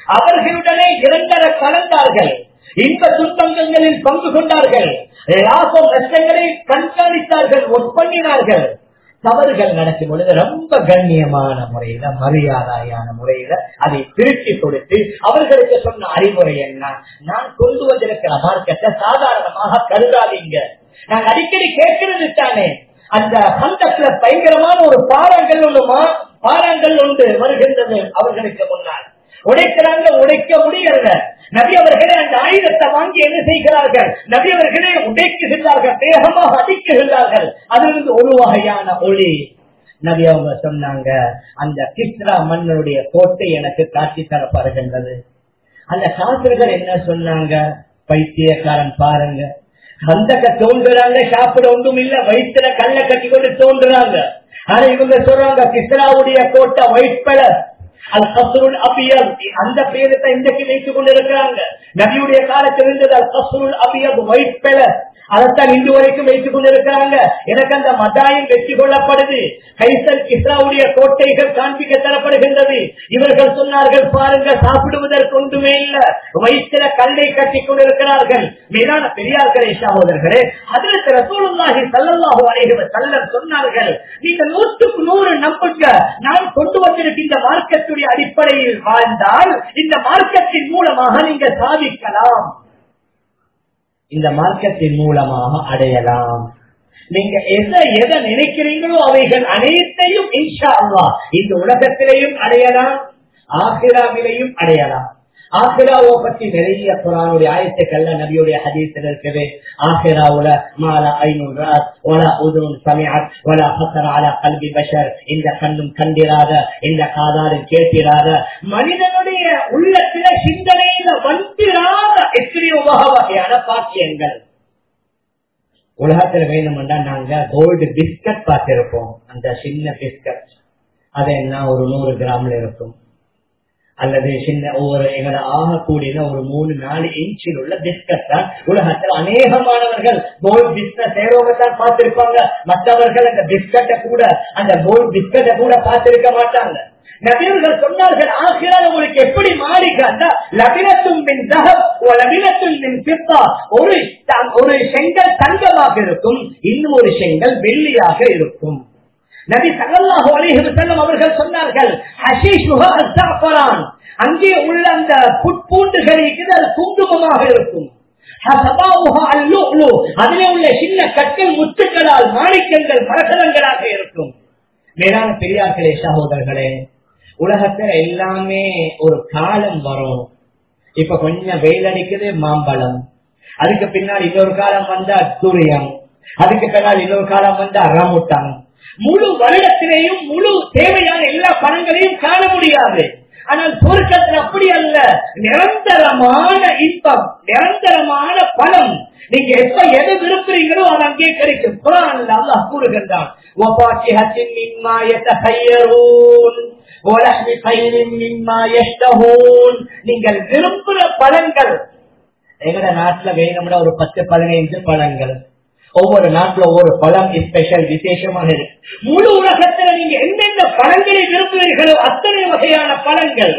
அவர்களுடனே இரண்டர கலந்தார்கள் இன்ப துன்பங்களில் பங்கு கொண்டார்கள் லாபம் நஷ்டங்களை கண்காணித்தார்கள் ஒப்பண்ணினார்கள் தவறுகள் நடக்கும் பொழுது ரொம்ப கண்ணியமான முறையில மரியாதையான முறையில அதை திருப்பி கொடுத்து அவர்களுக்கு சொன்ன அறிவுரை என்ன நான் கொண்டு வந்திருக்கிற மார்க்கத்தை சாதாரணமாக கருதாதீங்க நாங்க அடிக்கடி கேட்கிறது தானே அந்த சந்தத்துல பயங்கரமான ஒரு பாறங்கள் ஒண்ணுமா பாறங்கள் உண்டு வருகின்றது அவர்களுக்கு முன்னால் உடைக்கிறாங்க உடைக்க முடியல நபி அவர்களே அந்த ஆயுதத்தை வாங்கி என்ன செய்கிறார்கள் நபி அவர்களே உடைக்குகின்றார்கள் வேகமாக அடிக்குகின்றார்கள் அதிலிருந்து ஒரு வகையான ஒளி நபி அவங்க சொன்னாங்க அந்த கிஸ்ரா மன்னனுடைய கோட்டை எனக்கு காட்சி தரப்படுகின்றது அந்த காசுகள் என்ன சொன்னாங்க பைத்தியக்காரன் பாருங்க கந்தக்க தோன்றுறாங்க சாப்பிட ஒன்றும் இல்ல வயிற்றுல கல்ல கட்டி கொண்டு தோன்றுறாங்க ஆனா இவங்க சொல்றாங்க கிஸ்ராவுடைய கோட்டை ஒயிட் கலர் அல் கசுருல் அபியல் அந்த பேரை தான் இன்றைக்கு வைத்துக் கொண்டிருக்கிறாங்க நபியுடைய காலத்தில் இருந்தது அல் கசுருல் அபியல் ஒயிட் கலர் அதைத்தான் இன்று வரைக்கும் வைத்துக் கொண்டிருக்கிறாங்க எனக்கு அந்த மதாயம் வெற்றி கொள்ளப்படுது கைசல் கிஸ்ராவுடைய கோட்டைகள் காண்பிக்க தரப்படுகின்றது இவர்கள் சொன்னார்கள் பாருங்க சாப்பிடுவதற்கு ஒன்றுமே இல்ல வயிற்றில கல்லை கட்டி கொண்டிருக்கிறார்கள் மேலான பெரியார்களே சகோதரர்களே அதில் ரசூலுல்லாஹி சல்லல்லாஹு அலைஹி வஸல்லம் சொன்னார்கள் நீங்க நூற்றுக்கு நூறு நம்புங்க நான் கொண்டு வந்திருக்கின்ற மார்க்கத்துடைய அடிப்படையில் வாழ்ந்தால் இந்த மார்க்கத்தின் மூலமாக நீங்க சாதிக்கலாம் இந்த மார்க்கத்தின் மூலமாக அடையலாம் நீங்க எதை எதை நினைக்கிறீங்களோ அவைகள் அனைத்தையும் இன்ஷா அல்லா இந்த உலகத்திலேயும் அடையலாம் ஆசிராவிலையும் அடையலாம் ஆசிராவை பற்றி நிறைய குரானுடைய ஆயத்துக்கள்ல நபியுடைய ஹதீஸில் இருக்குது ஆசிராவுல மாலா ஐநூறு ராத் ஒலா உதுன் சமியாத் ஒலா ஹசர் அலா கல்வி பஷர் இந்த கண்ணும் கண்டிராத இந்த காதாலும் கேட்டிராத மனிதனுடைய உள்ளத்தில சிந்தனையில வந்திராத எத்தனையோ வகை வகையான பாக்கியங்கள் உலகத்துல வேணும்னா நாங்க கோல்டு பிஸ்கட் பார்த்திருப்போம் அந்த சின்ன பிஸ்கட் அது என்ன ஒரு நூறு கிராம்ல இருக்கும் அல்லது சின்ன ஒவ்வொரு எங்களை ஆகக்கூடிய ஒரு மூணு நாலு இன்ச்சில் உள்ள பிஸ்கட் தான் உலகத்தில் அநேகமானவர்கள் கோல்ட் பிஸ்கட் சேரவங்க தான் பார்த்திருப்பாங்க மற்றவர்கள் அந்த பிஸ்கட்டை கூட அந்த கோல்ட் பிஸ்கட்டை கூட பார்த்திருக்க மாட்டாங்க நபியர்கள் சொன்னார்கள் ஆசிரியர் உங்களுக்கு எப்படி மாறிக்காண்டா லபினத்தும் மின் தகம் லபினத்தும் மின் சிப்பா ஒரு ஒரு செங்கல் தங்கமாக இருக்கும் இன்னும் ஒரு செங்கல் வெள்ளியாக இருக்கும் நபி சல்லாஹு அலிஹி செல்லம் அவர்கள் சொன்னார்கள் ஹஷீஷுஹான் அங்கே உள்ள அந்த புட்பூண்டுகளுக்கு அது குங்குமமாக இருக்கும் அதிலே உள்ள சின்ன கற்கள் முத்துக்களால் மாணிக்கங்கள் மரகதங்களாக இருக்கும் மேலான பெரியார்களே சகோதரர்களே உலகத்துல எல்லாமே ஒரு காலம் வரும் இப்ப கொஞ்சம் வெயில் அடிக்குது மாம்பழம் அதுக்கு பின்னால் இன்னொரு காலம் வந்தா சூரியம் அதுக்கு பின்னால் இன்னொரு காலம் வந்தா ரமுட்டான் முழு வருடத்திலேயும் முழு தேவையான எல்லா பணங்களையும் காண முடியாது ஆனால் சொர்க்கத்தில் அப்படி அல்ல நிரந்தரமான இன்பம் நிரந்தரமான பலம் நீங்க எப்ப எது விரும்புறீங்களோ அது அங்கே கிடைக்கும் குரான் அல்லாஹ் கூறுகின்றான் நீங்கள் விரும்புகிற பழங்கள் எங்கட நாட்டுல வேணும்னா ஒரு பத்து பதினைந்து பழங்கள் ஒவ்வொரு நாட்டுல ஒவ்வொரு பழம் ஸ்பெஷல் விசேஷமாக இருக்கு முழு உலகத்துல நீங்க எந்தெந்த பழங்களை விரும்புகிறீர்களோ அத்தனை வகையான பழங்கள்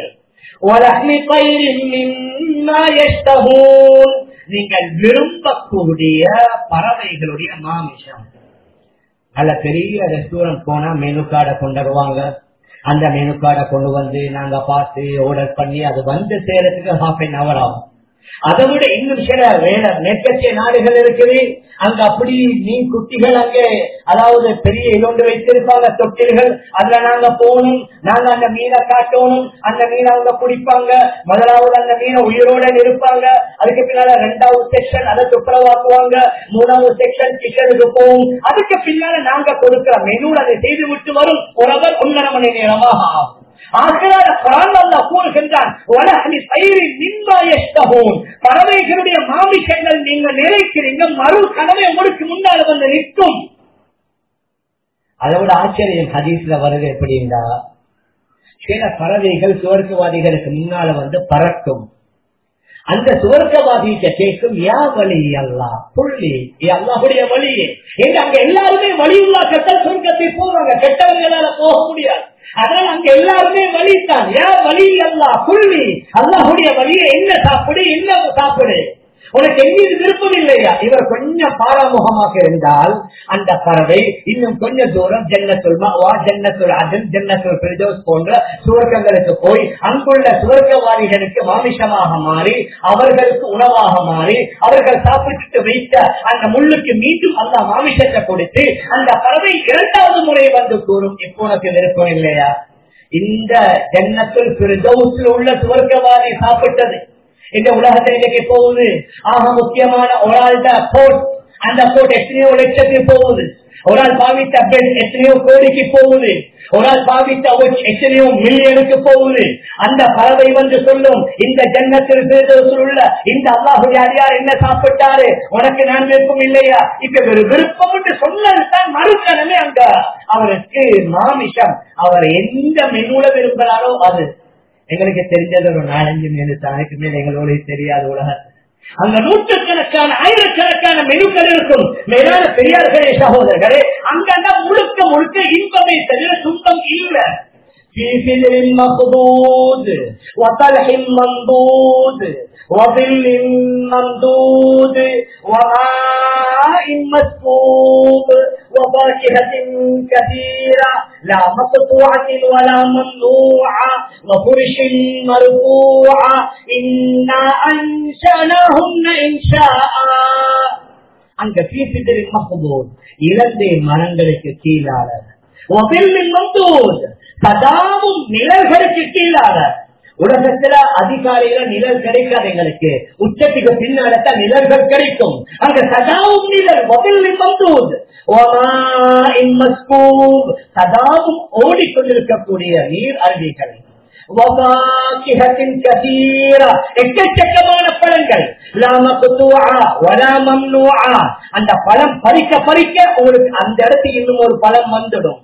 நீங்கள் விரும்பக்கூடிய பறவைகளுடைய மாமிசம் நல்ல பெரிய ரெஸ்டாரண்ட் போனா மெனு கார்டை கொண்டு வருவாங்க அந்த மெனு கார்டை கொண்டு வந்து நாங்க பார்த்து ஆர்டர் பண்ணி அது வந்து சேரத்துக்கு ஹாஃப் அன் அவர் ஆகும் அதை விட இன்னும் சில வேற மேற்கத்திய நாடுகள் இருக்குது அங்க அப்படி மீன் குட்டிகள் அங்கே அதாவது பெரிய இலொண்டு வைத்திருப்பாங்க தொட்டில்கள் அதுல நாங்க போகணும் நாங்க அந்த மீனை காட்டணும் அந்த மீனை அவங்க பிடிப்பாங்க முதலாவது அந்த மீனை உயிரோட இருப்பாங்க அதுக்கு பின்னால ரெண்டாவது செக்ஷன் அதை துப்புரவாக்குவாங்க மூணாவது செக்ஷன் கிச்சனுக்கு போகும் அதுக்கு பின்னால நாங்க கொடுக்கிற மெனு அதை செய்து விட்டு வரும் ஒருவர் ஒன்றரை மணி நேரமாக ஆகும் பறவைகளுடைய மாமிசங்கள் நீங்க நினைக்கிறீங்க மறு கனவை உங்களுக்கு முன்னால வந்து நிற்கும் அதோட ஆச்சரியம் ஹதீஸ்ல வருது எப்படின்னா சில பறவைகள் சுவர்க்கவாதிகளுக்கு முன்னால வந்து பறக்கும் அந்த சுவர்க்கவாதிக்க கேட்கும் யா வழி அல்லா புள்ளி அல்லாஹுடைய வழியே எங்க அங்க எல்லாருமே வழி உள்ளாக்கத்தான் சொர்க்கத்தை போவாங்க கெட்டவங்களால போக முடியாது அதனால அங்க எல்லாருமே வழித்தான் யா வழி அல்லா புள்ளி அல்லாஹுடைய வழியை என்ன சாப்பிடு என்ன சாப்பிடு உனக்கு எங்கேயும் விருப்பம் இல்லையா இவர் கொஞ்சம் பாராமுகமாக இருந்தால் அந்த பறவை இன்னும் கொஞ்சம் தூரம் ஜன்னத்துல் வா ஜன்னத்துல் அதன் ஜன்னத்துல் பிரதோஸ் போன்ற சுவர்க்கங்களுக்கு போய் அங்குள்ள சுவர்க்கவாதிகளுக்கு மாமிசமாக மாறி அவர்களுக்கு உணவாக மாறி அவர்கள் சாப்பிட்டு வைத்த அந்த முள்ளுக்கு மீண்டும் அந்த மாமிசத்தை கொடுத்து அந்த பறவை இரண்டாவது முறை வந்து கூறும் இப்போ உனக்கு விருப்பம் இல்லையா இந்த ஜன்னத்துல் பிரதோஸில் உள்ள சுவர்க்கவாதி சாப்பிட்டது இந்த உலகத்தில் இன்னைக்கு போகுது ஆக முக்கியமான ஒரு ஆள்கிட்ட போட் அந்த போட் எத்தனையோ லட்சத்துக்கு போகுது ஒரு ஆள் பாவித்த பெண் எத்தனையோ கோடிக்கு போகுது ஒரு ஆள் பாவித்த எத்தனையோ மில்லியனுக்கு போகுது அந்த பறவை வந்து சொல்லும் இந்த ஜன்னத்தில் உள்ள இந்த அல்லாஹு யார் யார் என்ன சாப்பிட்டாரு உனக்கு நான் விருப்பம் இல்லையா இப்ப ஒரு விருப்பம் என்று சொன்னதுதான் மறுக்கணமே அங்க அவருக்கு மாமிஷம் அவர் எந்த மெனுல விரும்புகிறாரோ அது எங்களுக்கு தெரிஞ்சது ஒரு நாலஞ்சு மேலு தாய்க்கு மேல எங்களோட தெரியாத உலகத்தில் அங்க நூற்றுக்கணக்கான ஆயிரக்கணக்கான மெனுக்கள் இருக்கும் மேலான பெரியார்களே சகோதரர்களே அங்கங்க முழுக்க முழுக்க இன்பமே தவிர துன்பம் இல்லை في سدر مخضود وطلح منضود وظل ممدود وماء مسكوب وفاكهة كثيرة لا مقطوعة ولا ممنوعة وفرش مرفوعة إنا أنشأناهن إنشاء அங்க பீசிதரின் மகபூத் இலந்தை மரங்களுக்கு கீழால சதாவும் நிழல்களுக்கு கீழாக உலகத்துல அதிகாலையில நிழல் கிடைக்காது எங்களுக்கு உச்சத்துக்கு பின்னால்தான் நிழல்கள் கிடைக்கும் அங்க சதாவும் நிழல் முதல் மந்தூத் சதாவும் ஓடிக்கொண்டிருக்கக்கூடிய நீர் அருவிகள் எக்கச்சக்கமான பழங்கள் அந்த பழம் பறிக்க பறிக்க உங்களுக்கு அந்த இடத்துக்கு இன்னும் ஒரு பழம் வந்துடும்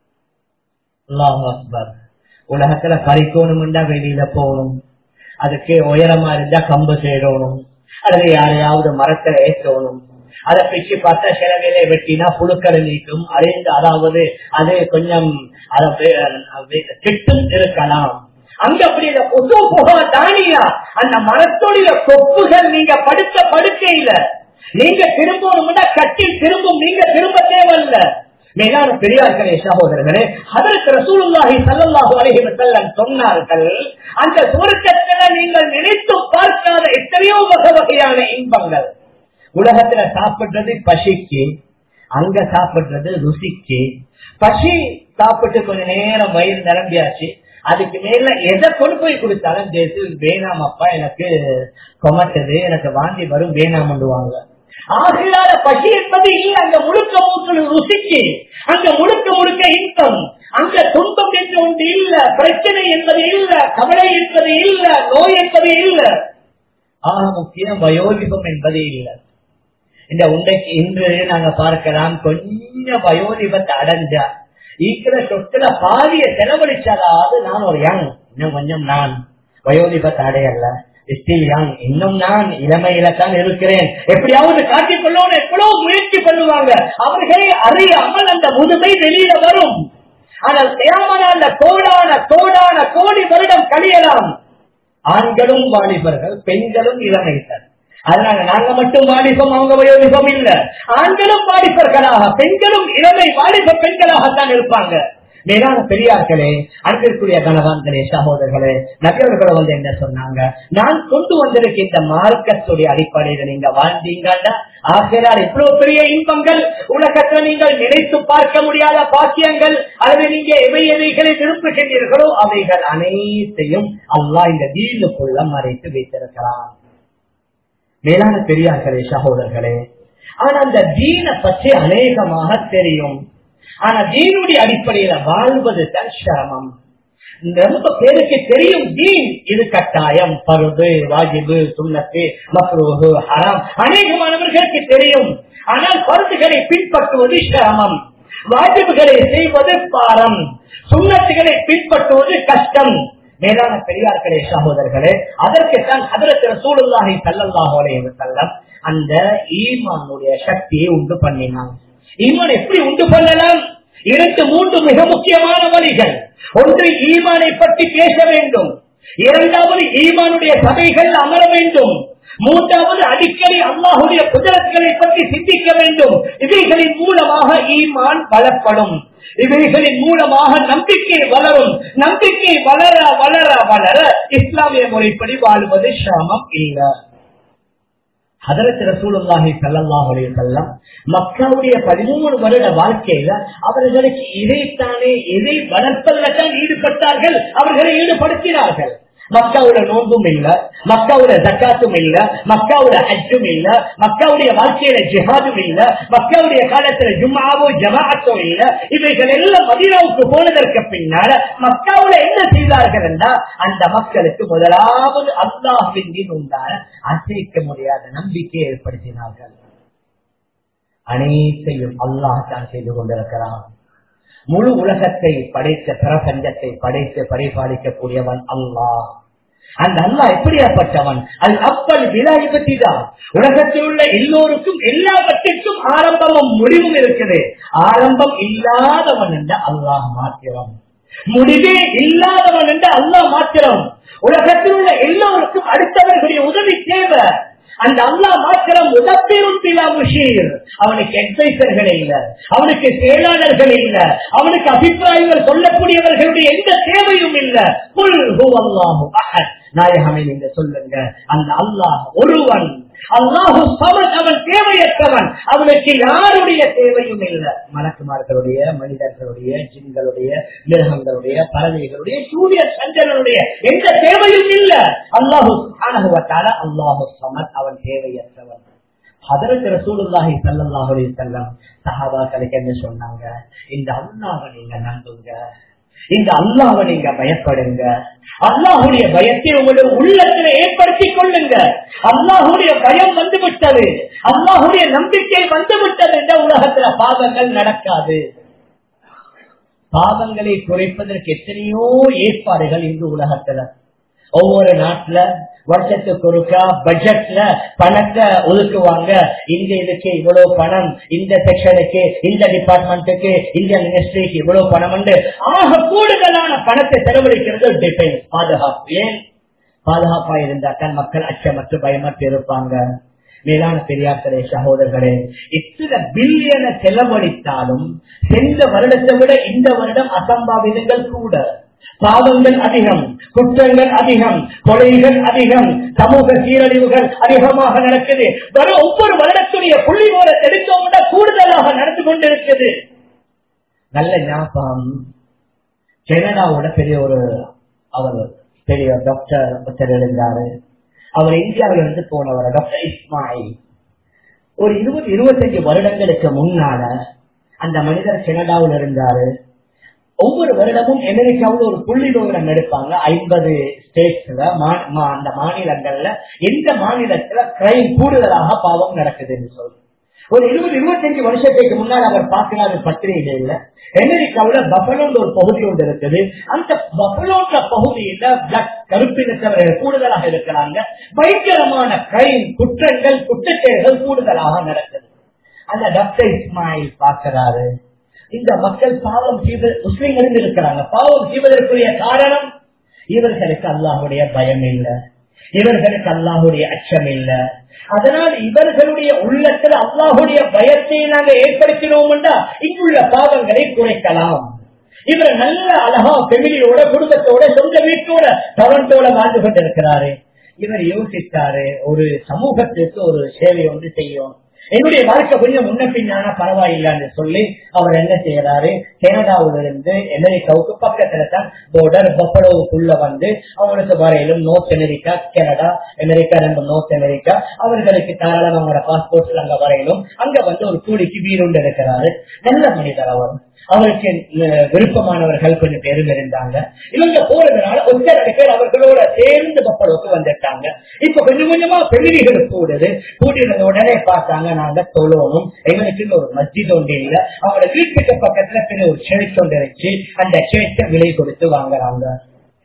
உலகத்துல பறிக்கணும்டா வெளியில போகணும் அதுக்கு உயரமா இருந்தா கம்பு சேரணும் அல்லது யாரையாவது மரத்துல ஏற்றணும் அதை பிச்சு பார்த்தா சில வேலை வெட்டினா புழுக்களை நீக்கும் அழிந்து அதாவது அது கொஞ்சம் கெட்டும் இருக்கலாம் அங்க அப்படி இந்த கொசு புகை தானியா அந்த மரத்தோடைய கொப்புகள் நீங்க படுத்த படுக்கையில நீங்க திரும்பணும்னா கட்டி திரும்பும் நீங்க திரும்ப தேவையில்லை மேலான பெரியார்களே சகோதரர்களே அதற்கு ரசூலுல்லாஹி சல்லல்லாஹு அலைஹி வஸல்லம் சொன்னார்கள் அந்த சுவர்க்கத்துல நீங்கள் நினைத்து பார்க்காத எத்தனையோ வகை வகையான இன்பங்கள் உலகத்துல சாப்பிடுறது பசிக்கு அங்க சாப்பிடுறது ருசிக்கு பசி சாப்பிட்டு கொஞ்ச நேரம் வயிறு நிரம்பியாச்சு அதுக்கு மேல எதை கொண்டு போய் கொடுத்தாலும் தேசு வேணாம் அப்பா எனக்கு கொமட்டது எனக்கு வாந்தி வரும் வேணாம் பண்ணுவாங்க ஆகையால பசி என்பது இல்லை அங்க முழுக்க முழுக்க ருசிக்கு அங்க முழுக்க முழுக்க இன்பம் அங்க துன்பம் என்று ஒன்று இல்ல பிரச்சனை என்பது இல்ல கவலை என்பது இல்ல நோய் என்பது இல்ல ஆக முக்கியம் வயோதிபம் என்பதே இல்லை இந்த உண்டைக்கு இன்று நாங்க பார்க்கலாம் கொஞ்சம் வயோதிபத்தை அடைஞ்சா இருக்கிற சொத்துல பாதிய செலவழிச்சாலாவது நான் ஒரு யங் இன்னும் கொஞ்சம் நான் வயோதிபத்தை அடையல ஸ்டில் யங் இன்னும் நான் இளமையில தான் இருக்கிறேன் எப்படியாவது காட்டிக் கொள்ளணும் எவ்வளவு முயற்சி பண்ணுவாங்க அவர்களே அறியாமல் அந்த முதுமை வெளியில வரும் ஆனால் தேவன அந்த கோடான கோடான கோடி வருடம் கழியலாம் ஆண்களும் வாலிபர்கள் பெண்களும் இளமைத்தர் அதனால நாங்க மட்டும் வாலிபம் அவங்க வயோதிபம் இல்ல ஆண்களும் வாலிபர்களாக பெண்களும் இளமை வாலிப பெண்களாகத்தான் இருப்பாங்க மேலான பெரியார்களே அன்பிற்குரிய கணவான்களே சகோதரர்களே நபியவர்களை வந்து என்ன சொன்னாங்க நான் கொண்டு வந்திருக்க இந்த மார்க்கத்துடைய அடிப்படையில நீங்க வாழ்ந்தீங்கன்னா ஆசிரியர் எவ்வளவு பெரிய இன்பங்கள் உலகத்தில் நீங்கள் நினைத்து பார்க்க முடியாத பாக்கியங்கள் அல்லது நீங்க எவை எவைகளை விரும்புகின்றீர்களோ அவைகள் அனைத்தையும் அல்லா இந்த தீனுக்குள்ள மறைத்து வைத்திருக்கிறான் மேலான பெரியார்களே சகோதரர்களே ஆனா அந்த தீனை பற்றி அநேகமாக தெரியும் ஆனா தீனுடைய அடிப்படையில வாழ்வது தான் சிரமம் ரொம்ப பேருக்கு தெரியும் தீன் இது கட்டாயம் பருது வாஜிபு சுண்ணத்து மக்ரோகு ஹராம் அநேகமானவர்களுக்கு தெரியும் ஆனால் பருதுகளை பின்பற்றுவது சிரமம் வாஜிபுகளை செய்வது பாரம் சுண்ணத்துகளை பின்பற்றுவது கஷ்டம் மேலான பெரியார்களே சகோதரர்களே அதற்குத்தான் அதற்கு சூழலாகி செல்லல்லாஹோலே செல்லம் அந்த ஈமானுடைய சக்தியை உண்டு பண்ணினான் ஈமான் எப்படி உண்டு பண்ணலாம் இரண்டு மூன்று மிக முக்கியமான வழிகள் ஒன்று ஈமானை பற்றி பேச வேண்டும் இரண்டாவது ஈமானுடைய சபைகள் அமர வேண்டும் மூன்றாவது அடிக்கடி அல்லாஹுடைய குதிரத்துகளை பற்றி சிந்திக்க வேண்டும் இவைகளின் மூலமாக ஈமான் பலப்படும் இவைகளின் மூலமாக நம்பிக்கை வளரும் நம்பிக்கை வளர வளர வளர இஸ்லாமிய முறைப்படி வாழ்வது சிரமம் இல்லை ஹதரத் ரசூலுல்லாஹி ஸல்லல்லாஹு அலைஹி வஸல்லம் மக்காவுடைய 13 வருட வாழ்க்கையில அவர்களுக்கு இதைத்தானே இதை வளர்ப்பதில் தான் ஈடுபட்டார்கள் அவர்களை ஈடுபடுத்தினார்கள் மக்காவோட நோன்பும் இல்ல மக்காவோட ஜக்காத்தும் இல்ல மக்காவோட ஹஜ்ஜும் இல்ல மக்காவுடைய வாழ்க்கையில ஜிஹாதும் இல்ல மக்காவுடைய காலத்துல ஜும்மாவோ ஜமாஅத்தோ இல்ல இவைகள் எல்லாம் மதீனாவுக்கு போனதற்கு பின்னால மக்காவுல என்ன செய்தார்கள் என்றால் அந்த மக்களுக்கு முதலாவது அல்லாஹின் மீது உண்டான அசைக்க முடியாத நம்பிக்கையை ஏற்படுத்தினார்கள் அனைத்தையும் அல்லாஹ் தான் செய்து கொண்டிருக்கிறான் முழு உலகத்தை படைத்த பிரபஞ்சத்தை படைத்து பரிபாலிக்கக்கூடியவன் அல்லாஹ் அந்த அல்லாஹ் எப்படியாப்பட்டவன் அது அப்பல் விழாவை பற்றி தான் உலகத்தில் உள்ள எல்லோருக்கும் எல்லாவற்றிற்கும் ஆரம்பமும் முடிவும் இருக்குது ஆரம்பம் இல்லாதவன் என்ற அல்லாஹ் மாத்திரம் முடிவே இல்லாதவன் என்ற அல்லாஹ் மாத்திரம் உலகத்தில் உள்ள எல்லோருக்கும் அடுத்தவர்களுடைய உதவி தேவை அந்த அல்லா மாத்திரம் உதப்பெரும் முஷீர் அவனுக்கு அட்வைசர்கள் இல்ல அவனுக்கு செயலாளர்கள் இல்ல அவனுக்கு அபிப்பிராயங்கள் சொல்லக்கூடியவர்களுடைய எந்த தேவையும் இல்ல புல் ஹூ அல்லாஹு அஹத் நாயகமே நீங்க சொல்லுங்க அந்த அல்லாஹ் ஒருவன் அல்லாஹு சமன் அவன் தேவையற்றவன் அவனுக்கு யாருடைய தேவையும் இல்லை மலக்குமார்களுடைய மனிதர்களுடைய ஜின்களுடைய மிருகங்களுடைய பறவைகளுடைய சூரிய சந்திரனுடைய எந்த தேவையும் இல்லை அல்லாஹு அனுபவத்தால அல்லாஹு சமன் அவன் தேவையற்றவன் அதற்கு ரசூலுல்லாஹி ஸல்லல்லாஹு அலைஹி வஸல்லம் சஹாபாக்களுக்கு என்ன சொன்னாங்க இந்த அல்லாஹ்வை நீங்க நம்புங்க இந்த அல்லாஹ்வை நீங்க பயப்படுங்க அல்லாஹுடைய பயத்தை உங்களுடைய உள்ளத்தில் ஏற்படுத்திக் கொள்ளுங்க அல்லாஹுடைய பயம் வந்து விட்டது அல்லாஹுடைய நம்பிக்கை வந்து விட்டது என்ற உலகத்துல பாவங்கள் நடக்காது பாவங்களை குறைப்பதற்கு எத்தனையோ ஏற்பாடுகள் இந்த உலகத்துல ஒவ்வொரு நாட்டுல வருஷத்துக்கு ஒருக்கா பட்ஜெட்ல பணத்தை ஒதுக்குவாங்க இந்த இதுக்கு இவ்வளவு பணம் இந்த செக்ஷனுக்கு இந்த டிபார்ட்மெண்ட்டுக்கு இந்த மினிஸ்ட்ரிக்கு இவ்வளவு பணம் உண்டு ஆக கூடுதலான பணத்தை செலவழிக்கிறது டிஃபென்ஸ் பாதுகாப்பு ஏன் பாதுகாப்பா இருந்தா தான் மக்கள் அச்சமற்று பயமற்று இருப்பாங்க மேலான பெரியார்களே சகோதரர்களே இத்தனை பில்லியனை செலவழித்தாலும் சென்ற வருடத்தை விட இந்த வருடம் அசம்பாவிதங்கள் கூட பாவங்கள் அதிகம் குற்றங்கள் அதிகம் கொலைகள் அதிகம் சமூக சீரழிவுகள் அதிகமாக நடக்குது வர ஒவ்வொரு வருடத்துடைய புள்ளி போல தெரிந்தோம்னா கூடுதலாக நடந்து கொண்டிருக்குது நல்ல ஞாபகம் கனடாவோட பெரிய ஒரு அவர் பெரிய டாக்டர் ஒருத்தர் இருந்தாரு அவர் இந்தியாவில இருந்து போனவர் டாக்டர் இஸ்மாயில் ஒரு இருபது இருபத்தஞ்சு வருடங்களுக்கு முன்னால அந்த மனிதர் கனடாவில் இருந்தாரு ஒவ்வொரு வருடமும் அமெரிக்காவில் ஒரு புள்ளி விவரம் எடுப்பாங்க ஐம்பது ஸ்டேட்ஸ்ல அந்த மாநிலங்கள்ல எந்த மாநிலத்துல கிரைம் கூடுதலாக பாவம் நடக்குதுன்னு சொல்லி ஒரு இருபது இருபத்தஞ்சு வருஷத்துக்கு முன்னால் அவர் பார்க்கிறாரு பத்திரிகைகள்ல அமெரிக்காவுல பஃபலோன்ற ஒரு பகுதி ஒன்று இருக்குது அந்த பஃபலோன்ற பகுதியில பிளட் கருப்பினத்தவர்கள் கூடுதலாக இருக்கிறாங்க பயங்கரமான கிரைம் குற்றங்கள் குற்றச்செயல்கள் கூடுதலாக நடக்குது அந்த டாக்டர் இஸ்மாயில் பார்க்கிறாரு இந்த மக்கள் பாவம் செய்த முஸ்லிம்கள் இருக்கிறாங்க பாவம் செய்வதற்குரிய காரணம் இவர்களுக்கு அல்லாஹுடைய பயம் இல்லை இவர்களுக்கு அல்லாஹுடைய அச்சம் இல்லை அதனால் இவர்களுடைய உள்ளத்தில் அல்லாஹுடைய பயத்தை நாங்கள் ஏற்படுத்தினோம்னா இங்குள்ள பாவங்களை குறைக்கலாம் இவர் நல்ல அழகா பெமிலியோட குடும்பத்தோட சொந்த வீட்டோட டொரண்டோட வாழ்ந்து கொண்டிருக்கிறாரு இவர் யோசித்தாரு ஒரு சமூகத்திற்கு ஒரு சேவை ஒன்று செய்யும் என்னுடைய வாழ்க்கை கொஞ்சம் முன்ன பின்னான பரவாயில்லைன்னு சொல்லி அவர் என்ன செய்யறாரு கனடாவில இருந்து அமெரிக்காவுக்கு பக்கத்துல தான் போர்டர் பப்பளவுக்குள்ள வந்து அவங்களுக்கு வரையிலும் நோர்த் அமெரிக்கா கனடா அமெரிக்கா நம்ம நோர்த் அமெரிக்கா அவர்களுக்கு தாராளம் அவங்களோட பாஸ்போர்ட்ல அங்க வரையிலும் அங்க வந்து ஒரு கூலிக்கு வீடுண்டு இருக்கிறாரு நல்ல மனிதர் அவர் அவருக்கு விருப்பமானவர்கள் கொஞ்சம் பேரும் இருந்தாங்க இவங்க போறதுனால ஒத்தரை பேர் அவர்களோட சேர்ந்து பப்பளவுக்கு வந்துட்டாங்க இப்ப கொஞ்சம் கொஞ்சமா பெண்ணிகள் கூடுது கூட்டினது உடனே பார்த்தாங்க நாங்க தொழணும் எங்களுக்கு ஒரு மஸ்ஜித் ஒன்று இல்ல அவங்களோட வீட்டுக்கு பக்கத்துல பெரிய ஒரு சேர்ச் ஒன்று இருந்துச்சு அந்த சேர்ச்சை விலை கொடுத்து வாங்குறாங்க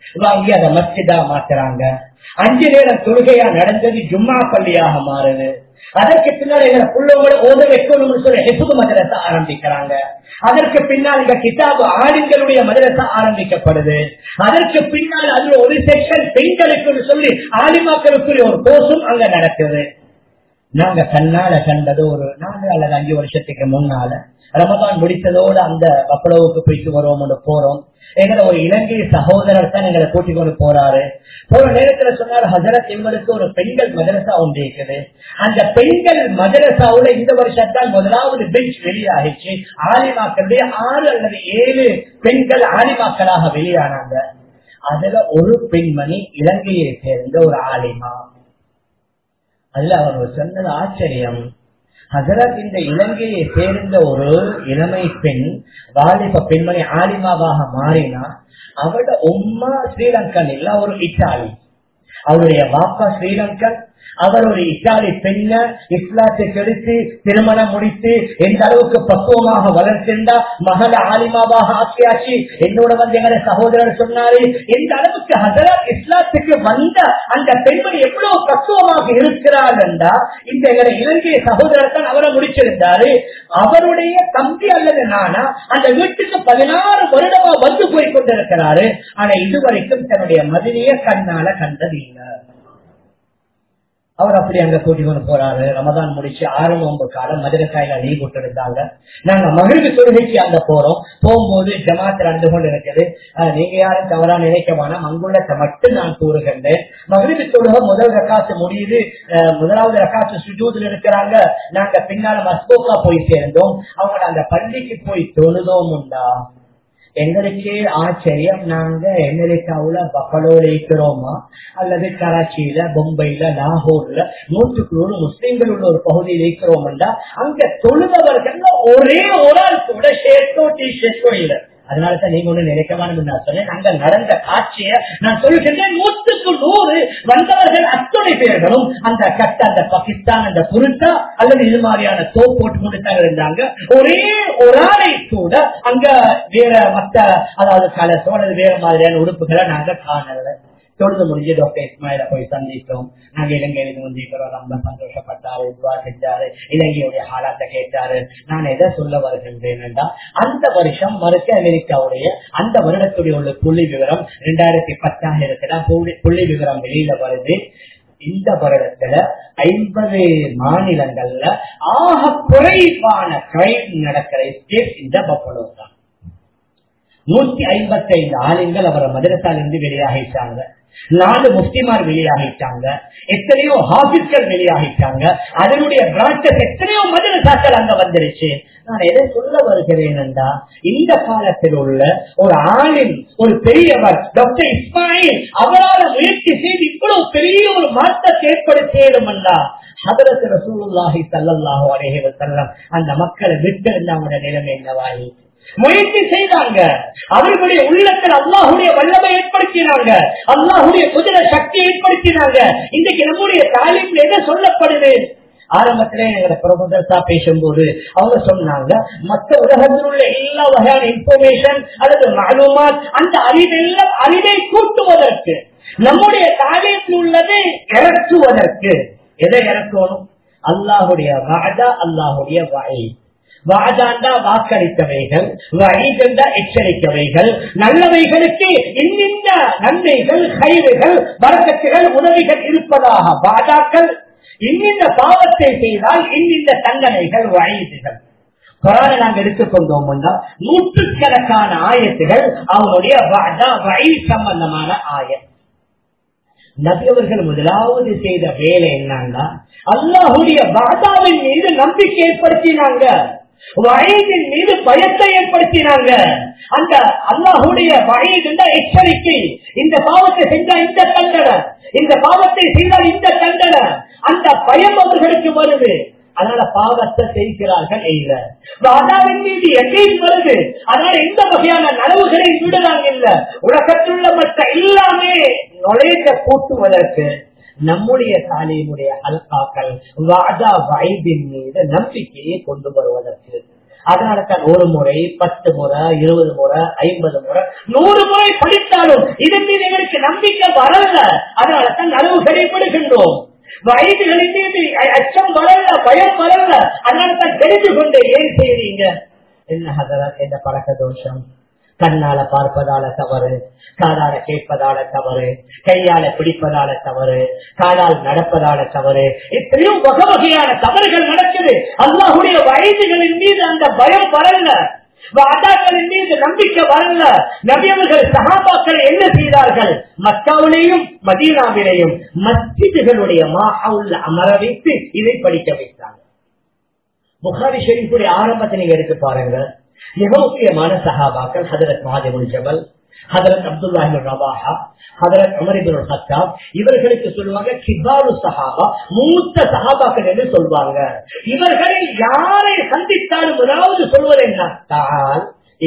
வாங்கி அதை மஸ்ஜிதா மாத்துறாங்க அஞ்சு நேரம் தொழுகையா நடந்தது ஜும்மா பள்ளியாக மாறுது அதற்கு பின்னால் எங்களை புள்ளவங்களை ஓத வைக்கணும்னு சொல்லி ஹெப்புது மதரசா ஆரம்பிக்கிறாங்க அதற்கு பின்னால் இந்த கிதாபு ஆளுங்களுடைய மதரசா ஆரம்பிக்கப்படுது அதற்கு பின்னால் அதுல ஒரு செக்ஷன் பெண்களுக்கு சொல்லி ஆலிமாக்களுக்குரிய ஒரு கோர்ஸும் அங்க நடக்குது நாங்க கண்ணால கண்டது ஒரு நாலு அல்லது அஞ்சு வருஷத்துக்கு முன்னால ரமதான் முடித்ததோடு அந்த பப்பளவுக்கு போயிட்டு வருவோம்னு போறோம் எங்களை ஒரு இலங்கை சகோதரர் தான் எங்களை கூட்டிக் கொண்டு போறாரு போற நேரத்துல சொன்னார் ஹசரத் எங்களுக்கு ஒரு பெண்கள் மதரசா ஒன்று இருக்குது அந்த பெண்கள் மதரசாவுல இந்த வருஷம் தான் முதலாவது பெஞ்ச் வெளியாகிச்சு ஆலிமாக்களுடைய ஆறு அல்லது ஏழு பெண்கள் ஆலிமாக்களாக வெளியானாங்க அதுல ஒரு பெண்மணி இலங்கையை சேர்ந்த ஒரு ஆலிமா அதுல அவர் சொன்னது ஆச்சரியம் ஹசரத் இந்த இலங்கையை சேர்ந்த ஒரு இளமை பெண் வாலிப பெண்மணி ஆலிமாவாக மாறினா அவட உம்மா ஸ்ரீலங்கன் இல்ல ஒரு இட்டாலி அவருடைய வாப்பா ஸ்ரீலங்கன் அவர் ஒரு இத்தாலி பெண்ண இஸ்லாத்தை கெடுத்து திருமணம் முடித்து எந்த அளவுக்கு பக்குவமாக வளர்த்திருந்தா மகள ஆலிமாவாக ஆக்கியாச்சு என்னோட வந்து எங்களை சகோதரர் சொன்னாரு எந்த அளவுக்கு ஹசரத் இஸ்லாத்துக்கு வந்த அந்த பெண்மணி எவ்வளவு பக்குவமாக இருக்கிறார் என்றா இந்த எங்களை இலங்கை சகோதரர் தான் அவரை முடிச்சிருந்தாரு அவருடைய தம்பி அல்லது நானா அந்த வீட்டுக்கு பதினாறு வருடமா வந்து போய் கொண்டிருக்கிறாரு ஆனா இதுவரைக்கும் தன்னுடைய மதினிய கண்ணால கண்டது இல்லை அவர் அப்படி அங்க கூட்டி கொண்டு போறாரு ரமதான் முடிச்சு ஆறு நோம்பு காலம் மதுரக்காயில லீவ் விட்டு இருந்தாங்க நாங்க மகிழ்வு தொழுகைக்கு அங்க போறோம் போகும்போது ஜமாத்தில் நடந்து கொண்டு இருக்குது அஹ் நீங்க யாரும் தவறா நினைக்க வேணாம் அங்குள்ளத்தை மட்டும் நான் கூறுகின்றேன் மகிழ்வு தொழுகை முதல் ரக்காசு முடியுது அஹ் முதலாவது ரக்காசு சுஜூதில் இருக்கிறாங்க நாங்க பின்னால மஸ்கோக்கா போய் சேர்ந்தோம் அவங்க அந்த பள்ளிக்கு போய் தொழுதோம் உண்டா எங்களுக்கே ஆச்சரியம் நாங்க அமெரிக்காவுல பப்பலோல இருக்கிறோமா அல்லது கராச்சியில பொம்பைல லாகூர்ல நூற்றுக்கு நூறு முஸ்லிம்கள் உள்ள ஒரு பகுதியில் இருக்கிறோம்டா அங்க தொழுதவர்கள் ஒரே ஒரு ஆள் கூட ஷேர்ட்டோ டி ஷர்ட்டோ இல்லை அதனாலதான் நீங்க ஒண்ணு நினைக்க வேணும் நான் சொன்னேன் அங்க நடந்த காட்சிய நான் சொல்கின்றேன் நூற்றுக்கு நூறு வந்தவர்கள் அத்தனை பேர்களும் அந்த கட்ட அந்த பாகிஸ்தான் அந்த புருட்டா அல்லது இது மாதிரியான தோ போட்டு கொண்டு தான் இருந்தாங்க ஒரே ஒரு ஆளை கூட அங்க வேற மத்த அதாவது கலசோ அல்லது வேற மாதிரியான உறுப்புகளை நாங்க காணல தொழுது முடிஞ்சு டாக்டர் இஸ்மாயில போய் சந்தித்தோம் நாங்க இலங்கையிலிருந்து வந்திருக்கிறோம் ரொம்ப சந்தோஷப்பட்டாரு துவா செஞ்சாரு இலங்கையுடைய ஹாலாத்தை கேட்டாரு நான் எதை சொல்ல வருகின்றேன் அந்த வருஷம் மறுக்க அமெரிக்காவுடைய அந்த வருடத்துடைய உள்ள புள்ளி விவரம் ரெண்டாயிரத்தி பத்தாக இருக்கிற புள்ளி விவரம் வெளியில வருது இந்த வருடத்துல ஐம்பது மாநிலங்கள்ல ஆக குறைவான கிரைம் நடக்கிற ஸ்டேட் இந்த பப்பலோ தான் நூத்தி ஐம்பத்தி ஐந்து ஆளுங்கள் அவரை மதரசாலிருந்து வெளியாகிட்டாங்க நாலு முஸ்லிமார் வெளியாகிட்டாங்க எத்தனையோ ஹாபிஸ்கள் வெளியாகிட்டாங்க அதனுடைய பிரான்சஸ் எத்தனையோ மதரசாக்கள் அங்க வந்துருச்சு நான் எதை சொல்ல வருகிறேன் என்றா இந்த காலத்தில் உள்ள ஒரு ஆளின் ஒரு பெரியவர் டாக்டர் இஸ்மாயில் அவரால் முயற்சி செய்து இவ்வளவு பெரிய ஒரு மாற்றத்தை ஏற்படுத்தியதும் அல்லா ஹதரத் ரசூலுல்லாஹி சல்லல்லாஹு அலைஹி வஸல்லம் அந்த மக்களை விட்டு அவங்களுடைய நிலைமை என்னவாகி முயற்சி செய்தாங்க அவர்களுடைய உள்ளத்தில் அல்லாஹுடைய வல்லமை ஏற்படுத்தினாங்க அல்லாஹுடைய குதிரை சக்தி ஏற்படுத்தினாங்க இன்றைக்கு நம்முடைய தாலிம்ல என்ன சொல்லப்படுது ஆரம்பத்திலே எங்களை பிரபுதர்சா பேசும்போது அவங்க சொன்னாங்க மற்ற உலகத்தில் உள்ள எல்லா வகையான இன்ஃபர்மேஷன் அல்லது மாலுமாத் அந்த அறிவெல்லாம் அறிவை கூட்டுவதற்கு நம்முடைய தாலியத்தில் உள்ளது இறக்குவதற்கு எதை இறக்கணும் அல்லாஹுடைய வாதா அல்லாஹுடைய வாய் வாதாண்டா வாக்களித்தவைகள் வழிகண்டா எச்சரிக்கவைகள் நல்லவைகளுக்கு இன்னிந்த நன்மைகள் கைவுகள் வரக்கத்துகள் உதவிகள் இருப்பதாக வாதாக்கள் இன்னிந்த பாவத்தை செய்தால் இன்னிந்த தண்டனைகள் வழிதுகள் குரானை நாங்கள் எடுத்துக்கொண்டோம் நூற்றுக்கணக்கான ஆயத்துகள் அவனுடைய வழி சம்பந்தமான ஆயம் நபியவர்கள் முதலாவது செய்த வேலை என்னன்னா அல்லாஹுடைய பாதாவின் மீது நம்பிக்கை ஏற்படுத்தினாங்க வயதின் மீது பயத்தை ஏற்படுத்தினாங்க அந்த அல்லாஹுடைய வயது எச்சரிக்கை இந்த பாவத்தை செஞ்சா இந்த தண்டனை இந்த பாவத்தை செய்தால் இந்த தண்டனை அந்த பயம் அவர்களுக்கு வருது அதனால பாவத்தை செய்கிறார்கள் இல்ல அதாவின் மீது எங்கேயும் வருது அதனால எந்த வகையான நனவுகளை விடுறாங்க இல்ல உலகத்துள்ள மற்ற எல்லாமே நுழைந்த கூட்டுவதற்கு நம்முடைய தாலியினுடைய அல்காக்கள் வாதா வைபின் மீது நம்பிக்கையை கொண்டு வருவதற்கு அதனால தான் ஒரு முறை பத்து முறை இருபது முறை ஐம்பது முறை நூறு முறை படித்தாலும் இதன் மீது எங்களுக்கு நம்பிக்கை வரல அதனால தான் நலவு கடைபிடிக்கின்றோம் வயதுகளின் மீது அச்சம் வரல பயம் வரல அதனால தான் தெரிந்து கொண்டு ஏன் செய்றீங்க என்ன ஹதரத் என்ன பழக்க தோஷம் கண்ணால பார்ப்பதால தவறு காதால கேட்பதால தவறு கையால பிடிப்பதால தவறு காலால் நடப்பதால தவறு எத்தனையோ வகை வகையான தவறுகள் நடக்குது அல்லாஹுடைய வயதுகளின் மீது அந்த பயம் வரல வாதாக்களின் மீது நம்பிக்கை வரல நபியவர்கள் சகாபாக்கள் என்ன செய்தார்கள் மக்காவிலேயும் மதீனாவிலேயும் மஸ்ஜிதுகளுடைய மாஹவுல்ல அமர வைத்து இதை படிக்க வைத்தாங்க புகாரி ஷெரீஃபுடைய ஆரம்பத்தை நீங்க எடுத்து பாருங்க மிக முக்கியமான சஹாபாக்கள் ஹதரத் மாதிபுல் ஜபல் ஹதரத் அப்துல்லாஹி ரவாஹா ஹதரத் அமரிபுல் ஹத்தாப் இவர்களுக்கு சொல்லுவாங்க கிபாரு சஹாபா மூத்த சஹாபாக்கள் என்று சொல்வாங்க இவர்களில் யாரை சந்தித்தாலும் முதலாவது சொல்வது என்ன தால்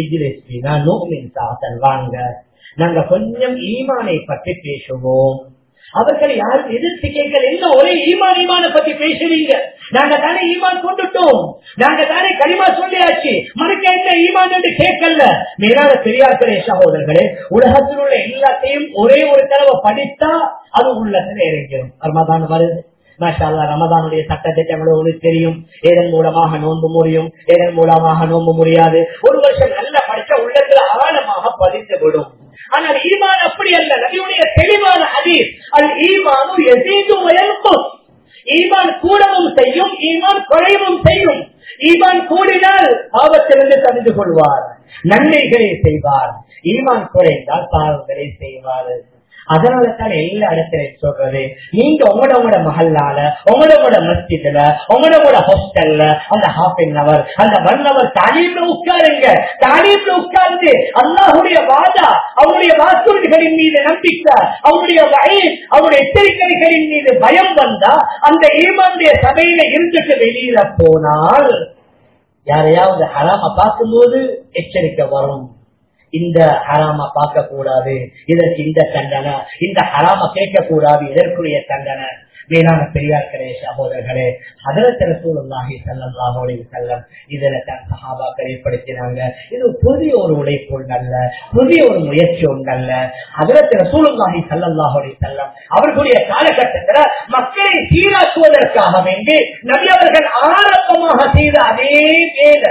வாங்க நாங்க கொஞ்சம் ஈமானை பற்றி பேசுவோம் அவர்கள் யாரும் எதிர்த்து கேட்கல என்ன ஒரே ஈமான் ஈமான பத்தி பேசுறீங்க நாங்க தானே ஈமான் கொண்டுட்டோம் நாங்க தானே களிமா சொல்லியாச்சு மறுக்க என்ன ஈமான் என்று கேட்கல மேலான பெரியார்களே சகோதரர்களே உலகத்தில் உள்ள எல்லாத்தையும் ஒரே ஒரு தடவை படித்தா அது உள்ளத்துல இறங்கிடும் ரமதான் வருது மாஷால்லா ரமதானுடைய சட்ட திட்டங்கள் உங்களுக்கு தெரியும் ஏதன் மூலமாக நோன்பு முடியும் ஏதன் மூலமாக நோன்பு முடியாது ஒரு வருஷம் நல்லா படிச்ச உள்ளத்துல ஆழமாக பதிந்து விடும் ஆனால் ஈமான் அப்படி அல்ல நபியுடைய தெளிவான அதீர் அது ஈமானும் எசீதும் வயல்பும் ஈமான் கூடவும் செய்யும் ஈமான் குறைவும் செய்யும் ஈமான் கூடினால் பாவத்திலிருந்து தந்து கொள்வார் நன்மைகளை செய்வார் ஈமான் குறைந்தால் பாவங்களை செய்வார் அதனால தான் எல்லா இடத்துலையும் சொல்றது நீங்க உங்களோட உங்களோட மகல்லால உங்களோட மஸ்ஜிதுல உங்களோட ஹாஸ்டல்ல அந்த ஹாஃப் அன் அவர் அந்த ஒன் அவர் தாலீம்ல உட்காருங்க தாலீம்ல உட்கார்ந்து அல்லாஹுடைய வாதா அவருடைய வாக்குறுதிகளின் மீது நம்பிக்கை அவருடைய வயல் அவருடைய எச்சரிக்கைகளின் மீது பயம் வந்தா அந்த ஈமானுடைய சபையில இருந்துட்டு வெளியில போனால் யாரையாவது ஹராம பார்க்கும்போது எச்சரிக்கை வரும் இந்த ஹராம பார்க்க கூடாது இதற்கு இந்த தண்டனை இந்த ஹராம கேட்க கூடாது இதற்குரிய தண்டனை மேலான பெரியார்களே சகோதரர்களே அதரத்திர சூழலாகி செல்லலாம் செல்லம் இதுல தன் சகாபாக்கள் ஏற்படுத்தினாங்க இது புதிய ஒரு உழைப்பு நல்ல புதிய ஒரு முயற்சி ஒன்றல்ல அதரத்திர சூழலாகி செல்லல்லாஹோடைய செல்லம் அவர்களுடைய காலகட்டத்தில் மக்களை சீராக்குவதற்காக வேண்டி நபி அவர்கள் ஆரம்பமாக செய்த அதே வேலை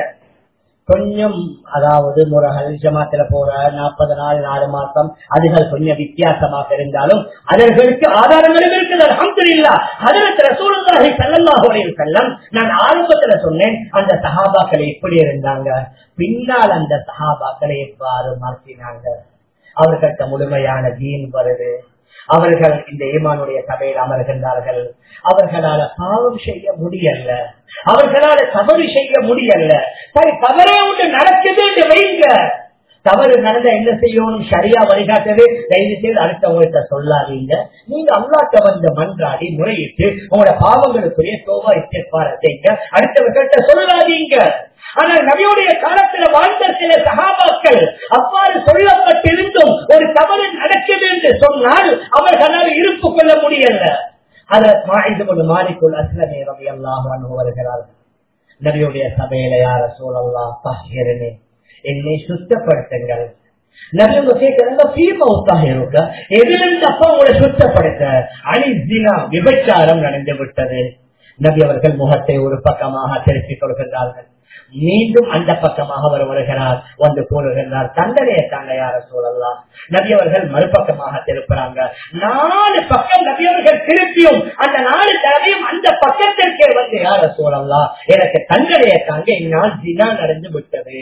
கொஞ்சம் அதாவது முறைகள் ஜமாத்துல போற நாற்பது நாள் நாலு மாசம் அதுகள் கொஞ்சம் வித்தியாசமாக இருந்தாலும் அதர்களுக்கு ஆதாரங்களும் இருக்குது அலமதுல்லா அதற்கு ரசூலுல்லாஹி ஸல்லல்லாஹு அலைஹி வஸல்லம் நான் ஆரம்பத்துல சொன்னேன் அந்த சஹாபாக்கள் எப்படி இருந்தாங்க பின்னால் அந்த சஹாபாக்களை எவ்வாறு மாற்றினாங்க அவர்கள்ட்ட முழுமையான தீன் வருது அவர்கள் இந்த ஈமானுடைய சபையில் அமர்கின்றார்கள் அவர்களால பாவம் செய்ய முடியல அவர்களால தவறு செய்ய முடியல சரி தவறே ஒன்று நடக்குது என்று வைங்க தவறு நடந்த என்ன செய்யணும் சரியா வழிகாட்டவே தயவு செய்து அடுத்தவங்கள்ட்ட சொல்லாதீங்க நீங்க அல்லாட்ட வந்த மன்றாடி முறையிட்டு உங்களோட பாவங்களுக்குரிய சோவா இஸ்திஃபார செய்யுங்க அடுத்தவர்கள்ட்ட சொல்லாதீங்க ஆனால் நபியுடைய காலத்துல வாழ்ந்த சில சகாபாக்கள் அவ்வாறு சொல்லப்பட்டிருந்தும் ஒரு தவறு நடக்குது என்று சொன்னால் அவர்களால் இருப்பு கொள்ள முடியல அதை மாய்ந்து கொண்டு மாறிக்கொள் அஸ்லமே ரவி அல்லாஹ் வருகிறார்கள் நபியுடைய சபையில யார சூழல்லா பகிரனே என்னை சுத்தப்படுத்துங்கள் நபியவங்க கேட்கிறாங்க பீமா உத்தாகிருக்க எதிலிருந்து அப்பா உங்களை சுத்தப்படுத்த அணிதினா விபச்சாரம் நடந்து விட்டது நபி அவர்கள் முகத்தை ஒரு பக்கமாக திருப்பிக் கொள்கின்றார்கள் மீண்டும் அந்த பக்கமாக அவர் வருகிறார் வந்து கூறுகின்றார் தண்டனையை தாங்க யார சூழலாம் நபியவர்கள் மறுபக்கமாக திருப்புறாங்க நாலு பக்கம் நபியவர்கள் திருப்பியும் அந்த நாலு தடவையும் அந்த பக்கத்திற்கே வந்து யார சூழலாம் எனக்கு தண்டனையை தாங்க இந்நாள் தினா நடந்து விட்டது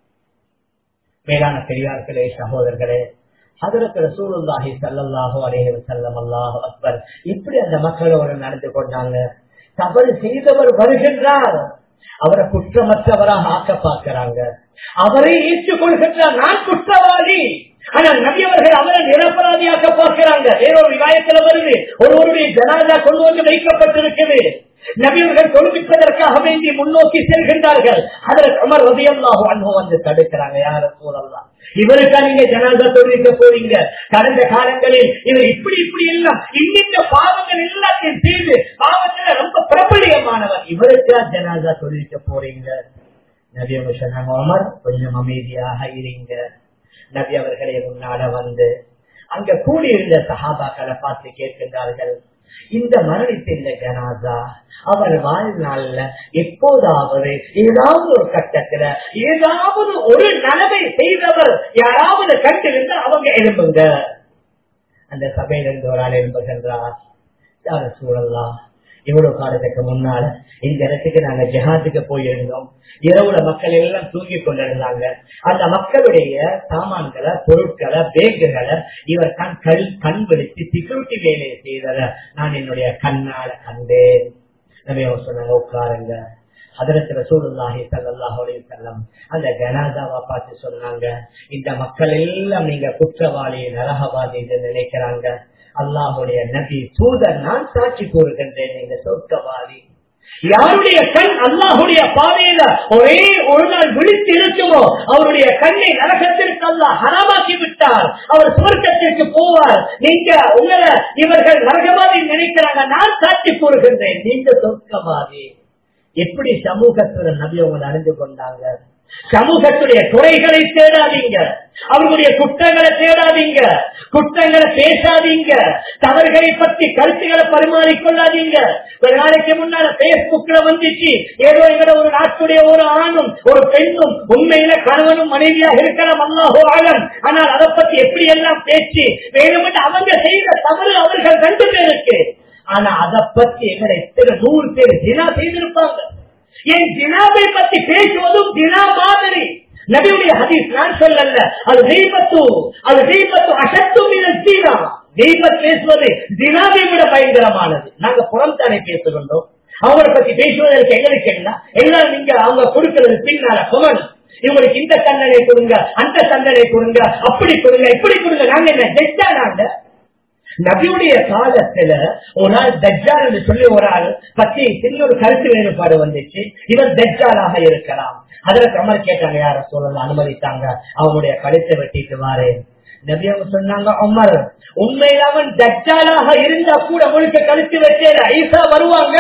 மேலான பெரியார்களே சகோதரர்களே அதற்கு ரசூலுல்லாஹி சல்லல்லாஹு அலைஹி வஸல்லம் அல்லாஹு அக்பர் இப்படி அந்த மக்களோடு நடந்து கொண்டாங்க தவறு செய்தவர் வருகின்றார் அவரை குற்றமற்றவராக ஆக்க பார்க்கிறாங்க அவரை ஏற்றுக்கொள்கின்றார் நான் குற்றவாளி ஆனால் நபியவர்கள் அவரை நிரப்பராதியாக்க பார்க்கிறாங்க வேறொரு விவாயத்துல வருது ஒருவருடைய ஜனாதா கொண்டு வந்து வைக்கப்பட்டிருக்குது நபியவர்கள் தொழுவிப்பதற்காக வேண்டி முன்னோக்கி செல்கின்றார்கள் அதற்கு அமர் ரதியல்லாஹு அன்பு வந்து தடுக்கிறாங்க யார சூழல்லாம் இவருக்கா நீங்க ஜனாதா தொழிலிக்க போறீங்க கடந்த காலங்களில் இவர் இப்படி இப்படி எல்லாம் இன்னிந்த பாவங்கள் எல்லாத்தையும் செய்து பாவத்துல ரொம்ப பிரபலியமானவர் இவருக்கா ஜனாதா தொழிலிக்க போறீங்க நபி அவங்க சொன்னாங்க உமர் கொஞ்சம் அமைதியாக இருங்க நபி அவர்களை முன்னால வந்து அங்க கூடியிருந்த சஹாபாக்களை பார்த்து கேட்கின்றார்கள் இந்த மரணித்த இந்த ஜனாசா அவர் வாழ்நாள்ல எப்போதாவது ஏதாவது ஒரு கட்டத்துல ஏதாவது ஒரு நலவை செய்தவர் யாராவது கண்டிருந்தா அவங்க எழும்புங்க அந்த சபையிலிருந்து ஒரு ஆள் எழும்புகின்றார் யார சூழல்லாம் இவ்வளவு காலத்துக்கு முன்னால இந்த இடத்துக்கு நாங்க ஜஹாத்துக்கு போயிருந்தோம் இரவுல மக்கள் எல்லாம் தூங்கி கொண்டிருந்தாங்க அந்த மக்களுடைய சாமான்களை பொருட்களை பேக்குகளை இவர் தான் கல் கண் விழித்து செக்யூரிட்டி வேலையை செய்தத நான் என்னுடைய கண்ணால கண்டேன் நபி அவர் சொன்னாங்க உட்காருங்க அதற்கு ரசூலுல்லாஹி ஸல்லல்லாஹு அலைஹி வஸல்லம் அந்த ஜனாதாவை பார்த்து சொன்னாங்க இந்த மக்கள் எல்லாம் நீங்க குற்றவாளி நரகவாதி என்று நினைக்கிறாங்க அல்லாஹுடைய நபி தூதர் நான் சாட்சி கூறுகின்றேன் நீங்க சொர்க்கவாதி யாருடைய கண் அல்லாஹுடைய பாதையில ஒரே ஒரு நாள் விழித்து இருக்குமோ அவருடைய கண்ணை நரகத்திற்கு அல்லாஹ் ஹராமாக்கி விட்டார் அவர் சுவர்க்கத்திற்கு போவார் நீங்க உங்களை இவர்கள் நரகவாதி நினைக்கிறாங்க நான் சாட்சி கூறுகின்றேன் நீங்க சொர்க்கவாதி எப்படி சமூகத்துடன் நபி அவங்க அறிந்து கொண்டாங்க சமூகத்துடைய குறைகளை தேடாதீங்க அவர்களுடைய குற்றங்களை தேடாதீங்க குற்றங்களை பேசாதீங்க தவறுகளை பற்றி கருத்துக்களை பரிமாறிக்கொள்ளாதீங்க ஒரு நாளைக்கு முன்னால பேஸ்புக்ல வந்துச்சு ஏதோ எங்கட ஒரு நாட்டுடைய ஒரு ஆணும் ஒரு பெண்ணும் உண்மையில கணவனும் மனைவியாக இருக்கலாம் அல்லாஹோ ஆழம் ஆனால் அதை பத்தி எப்படி எல்லாம் பேச்சு வேணுமென்று அவங்க செய்த தவறு அவர்கள் ரெண்டு பேருக்கு ஆனா அதை பத்தி எங்களை எத்தனை நூறு பேர் தினா செய்திருப்பாங்க என் தினாவை பத்தி பேசுவதும் தினா மாதிரி நபியுடைய ஹதீஸ் நான் சொல்லல அது தெய்வத்து அது தெய்வத்து அசத்தும் தீரா தெய்வத் பேசுவது தினாவை விட பயங்கரமானது நாங்க புறம் தானே பேசுகின்றோம் அவங்களை பத்தி பேசுவதற்கு எங்களுக்கு என்ன எல்லாம் நீங்க அவங்க கொடுக்கிறது பின்னால புகழ் இவங்களுக்கு இந்த தண்டனை கொடுங்க அந்த தண்டனை கொடுங்க அப்படி கொடுங்க இப்படி கொடுங்க நாங்க என்ன ஜெட்டா நாங்க நபியுடைய காலத்துல ஒரு ஆள் தஜ்ஜால் என்று சொல்லி ஒரு ஆள் பத்தி சின்ன ஒரு கருத்து வேறுபாடு வந்துச்சு இவர் தஜ்ஜாலாக இருக்கலாம் அதற்கு அமர் கேட்டாங்க யார சொல்லல அனுமதித்தாங்க அவங்களுடைய கழுத்தை வெட்டிட்டு வாரு நபி அவங்க சொன்னாங்க அமர் உண்மையில அவன் தஜ்ஜாலாக இருந்தா கூட உங்களுக்கு கழுத்து வெட்டேல ஐசா வருவாங்க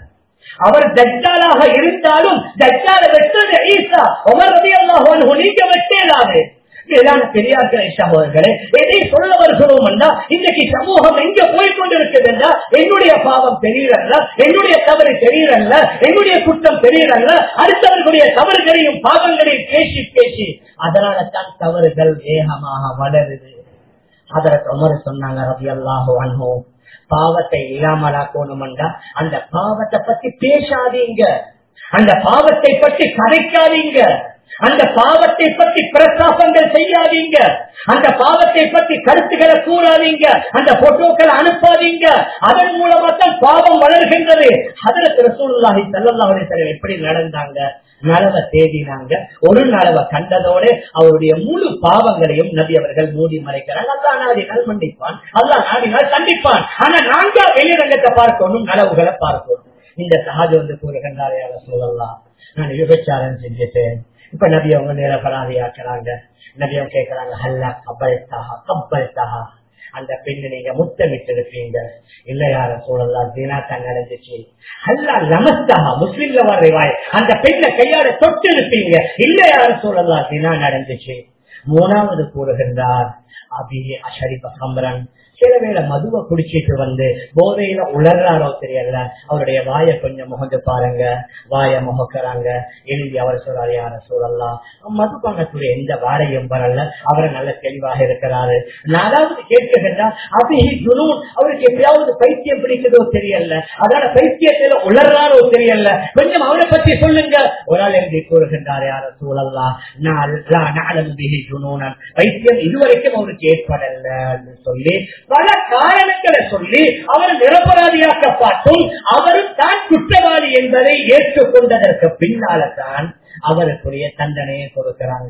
அவர் தஜ்ஜாலாக இருந்தாலும் தஜ்ஜால வெட்டுறது ஈசா உமர் ரவி அல்லாஹ் நீங்க வெட்டேலாது மேலான பெரியார்களே சகோதரர்களே எதை சொல்ல வருகிறோம் என்றா இன்னைக்கு சமூகம் எங்க போய்கொண்டிருக்கிறது என்றா என்னுடைய பாவம் தெரியல என்னுடைய தவறு தெரியல என்னுடைய குற்றம் தெரியல அடுத்தவர்களுடைய தவறுகளையும் பாவங்களையும் பேசி பேசி அதனால தான் தவறுகள் வேகமாக வளருது அதற்கு அமர் சொன்னாங்க ரவி அல்லாஹோ அன்ஹோ பாவத்தை இல்லாமலாக்கணும்டா அந்த பாவத்தை பத்தி பேசாதீங்க அந்த பாவத்தை பற்றி கதைக்காதீங்க அந்த பாவத்தை பற்றி பிரசாபங்கள் செய்யாதீங்க அந்த பாவத்தை பற்றி கருத்துக்களை கூறாதீங்க அந்த போட்டோக்களை அனுப்பாதீங்க அதன் மூலமா தான் பாவம் வளர்கின்றது அதற்கு ரசூலுல்லாஹி ஸல்லல்லாஹு அலைஹி வஸல்லம் எப்படி நடந்தாங்க நலவை தேடினாங்க ஒரு நலவை கண்டதோடு அவருடைய முழு பாவங்களையும் நபி அவர்கள் மூடி மறைக்கிறாங்க அல்லா நாடினால் மன்னிப்பான் அல்லா நாடினால் கண்டிப்பான் ஆனா நாங்க வெளிரங்கத்தை பார்க்கணும் நலவுகளை பார்க்கணும் இந்த சஹாஜ் வந்து கூறுகின்றாரே சொல்லலாம் நான் விபச்சாரம் செஞ்சுட்டேன் இப்ப நபி அவங்க நிரபராதியாக்குறாங்க நபி அவங்க கேட்கிறாங்க ஹல்லா கப்பல் தஹா கப்பல் தஹா அந்த பெண்ணு நீங்க முத்தமிட்டு இருப்பீங்க இல்ல யார சூழலாம் தினாத்தான் நடந்துச்சு அல்லா லமஸ்தஹா முஸ்லிம்ல வர்ற வாய் அந்த பெண்ணை கையால தொட்டு இருப்பீங்க இல்ல யார சூழலாம் தினா நடந்துச்சு மூணாவது கூறுகின்றார் அபி அஷரிப கம்பரன் சில வேளை மதுவை குடிச்சிட்டு வந்து போதையில உளர்றாரோ தெரியல அவருடைய வாயை கொஞ்சம் முகந்து பாருங்க வாய முகக்கிறாங்க எழுதி அவர் சொல்றாரு யார சூழல்லாம் மதுபானத்துடைய எந்த வாடையும் வரல அவர் நல்ல தெளிவாக இருக்கிறாரு நாலாவது கேட்கின்றா அபி குனூன் அவருக்கு எப்பயாவது பைத்தியம் பிடிக்கிறதோ தெரியல அதனால பைத்தியத்துல உளர்றாரோ தெரியல கொஞ்சம் அவரை பத்தி சொல்லுங்க ஒரு ஆள் எழுதி கூறுகின்றார் யார சூழல்லாம் நான் குனூனன் பைத்தியம் இதுவரைக்கும் அவருக்கு ஏற்படல சொல்லி பல காரணங்களை சொல்லி அவர் நிரபராதியாக்கப்பட்டும் அவரும் தான் குற்றவாளி என்பதை ஏற்றுக்கொண்டதற்கு பின்னால்தான் அவருக்குரிய தண்டனையை கொடுக்கிறாங்க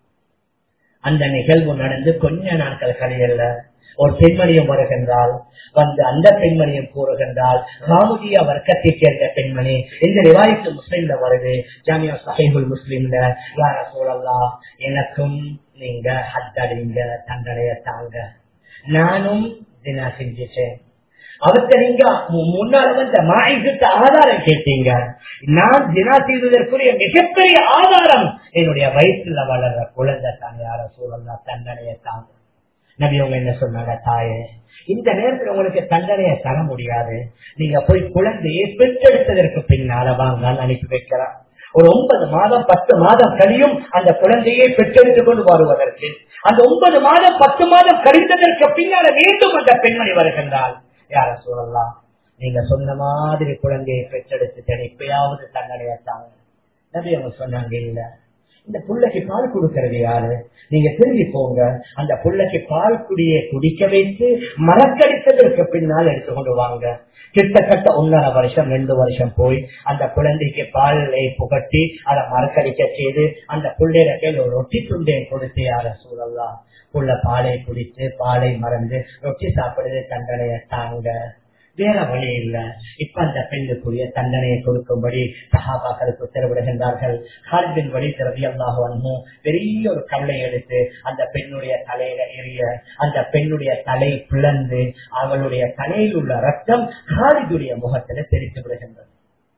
அந்த நிகழ்வு நடந்து கொஞ்ச நாட்கள் கழியல்ல ஒரு பெண்மணியும் வருகின்றால் வந்து அந்த பெண்மணியும் கூறுகின்றால் ராமுதியா வர்க்கத்தை சேர்ந்த பெண்மணி இந்த ரிவாய்க்கு முஸ்லீம்ல வருது ஜாமியா சஹைபுல் முஸ்லீம்ல யார சூழல்லா எனக்கும் நீங்க ஹத்தடிங்க தண்டனைய தாங்க நானும் தினா செஞ்சுட்டேன் அவர்கிட்ட நீங்க மு- முன்னால வந்த மாய்கிட்ட ஆதாரம் கேட்டீங்க நான் தினா செய்வதற்குரிய மிகப்பெரிய ஆதாரம் என்னுடைய வயிற்றுல வளர்ற குழந்தை தான் யார சூழல்லாம் தண்டனையை தாங்க நபி அவங்க என்ன சொன்னாங்க தாயே இந்த நேரத்தில் உங்களுக்கு தண்டனையை தர முடியாது நீங்க போய் குழந்தையை பெற்றெடுத்ததற்கு பின்னால வாங்க அனுப்பி வைக்கிறான் ஒரு ஒன்பது மாதம் பத்து மாதம் கழியும் அந்த குழந்தையை பெற்றெடுத்துக் கொண்டு வருவதற்கு அந்த ஒன்பது மாதம் பத்து மாதம் கழிந்ததற்கு பின்னால மீண்டும் அந்த பெண்மணி வருகின்றாள் யார சொல்லலாம் நீங்க சொன்ன மாதிரி குழந்தையை பெற்றெடுத்துட்டேன் இப்பயாவது தண்டனையத்தாங்க நபி அவங்க சொன்னாங்க இல்ல இந்த புள்ளைக்கு பால் கொடுக்கறது யாரு நீங்க திரும்பி போங்க அந்த புள்ளைக்கு பால் குடியை குடிக்க வைத்து மறக்கடித்ததற்கு பின்னால் எடுத்துக்கொண்டு வாங்க கிட்டத்தட்ட ஒன்னரை வருஷம் ரெண்டு வருஷம் போய் அந்த குழந்தைக்கு பாலை புகட்டி அதை மறக்கடிக்க செய்து அந்த புள்ளையில கையில் ஒரு ரொட்டி துண்டை கொடுத்து யார சூழலாம் புள்ள பாலை குடித்து பாலை மறந்து ரொட்டி சாப்பிடுறது தண்டனையை தாங்க வேற வழி இல்ல இப்ப அந்த பெண்ணுக்குரிய தண்டனையை கொடுக்கும்படி சஹாபாக்களுக்கு உத்தரவிடுகின்றார்கள் ஹார்பின் வழி திறவி அல்லாஹ் பெரிய ஒரு கல்லை எடுத்து அந்த பெண்ணுடைய தலையில எரிய அந்த பெண்ணுடைய தலை பிளந்து அவளுடைய தலையில் உள்ள ரத்தம் ஹாலிதுடைய முகத்தில தெரித்து விடுகின்றது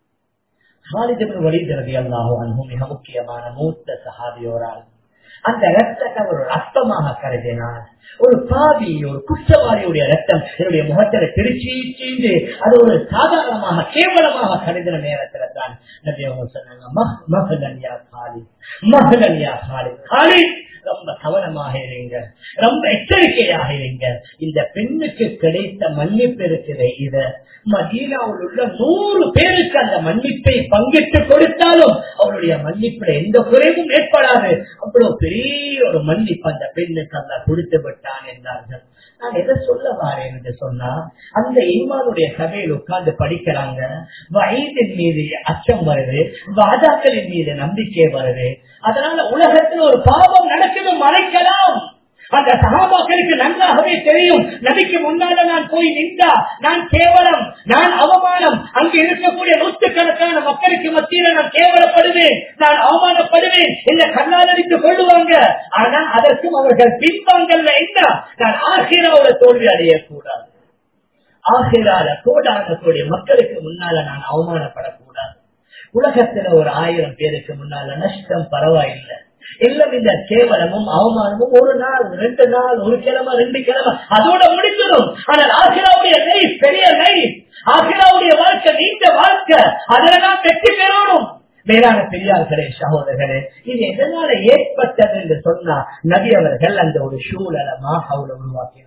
ஹாலிதின் வழி திறவி அல்லாஹ் மிக முக்கியமான மூத்த சஹாபியோரால் அந்த ரத்தத்தை ஒரு ரத்தமாக கருதினார் ஒரு பாவி ஒரு குற்றவாளியுடைய ரத்தம் என்னுடைய முகத்தில திருச்சி செய்து அது ஒரு சாதாரணமாக கேவலமாக கருதின நேரத்துல தான் நபி அவங்க சொன்னாங்க மஹ் மஹலன்யா காலி மஹலன்யா காலி காலி ரொம்ப கவனமாக இருங்க ரொம்ப எச்சரிக்கையாக இருங்க இந்த பெண்ணுக்கு கிடைத்த மன்னிப்பு இருக்குது இத மதீனாவில் உள்ள நூறு பேருக்கு அந்த மன்னிப்பை பங்கிட்டு கொடுத்தாலும் அவருடைய மன்னிப்புல எந்த குறைவும் ஏற்படாது அவ்வளவு பெரிய ஒரு மன்னிப்பு அந்த பெண்ணுக்கு அந்த கொடுத்து விட்டான் என்றார்கள் நான் எதை சொல்ல வாரேன் என்று சொன்னா அந்த ஈமானுடைய சபையில் உட்கார்ந்து படிக்கிறாங்க வயதின் மீது அச்சம் வருது வாதாக்களின் மீது நம்பிக்கை வருது அதனால உலகத்தில் ஒரு பாவம் நடக்குது மறைக்கலாம் அந்த சகாபாக்களுக்கு நன்றாகவே தெரியும் நபிக்கு முன்னால நான் போய் நின்றா நான் கேவலம் நான் அவமானம் அங்கு இருக்கக்கூடிய நூற்றுக்கணக்கான மக்களுக்கு மத்தியில நான் கேவலப்படுவேன் நான் அவமானப்படுவேன் என்ன கண்ணாலடித்து கொள்ளுவாங்க ஆனா அதற்கும் அவர்கள் பின்வாங்கல்ல என்ன நான் ஆசிராவோட தோல்வி அடையக்கூடாது ஆசிரால கோடான கூடிய மக்களுக்கு முன்னால நான் அவமானப்படக்கூடாது உலகத்துல ஒரு ஆயிரம் பேருக்கு முன்னால நஷ்டம் பரவாயில்லை எல்லாம் இந்த கேவலமும் அவமானமும் ஒரு நாள் ரெண்டு நாள் ஒரு கிழமை ரெண்டு கிழமை அதோட முடிஞ்சிடும் ஆனால் ஆசிராவுடைய லைஃப் பெரிய லைஃப் ஆசிராவுடைய வாழ்க்கை நீண்ட வாழ்க்கை அதுல நான் வெற்றி பெறணும் மேலான பெரியார்களே சகோதரர்களே இது எதனால ஏற்பட்டது என்று சொன்னா நபி அவர்கள் அந்த ஒரு சூழலை மாஹவுல உருவாக்கினர்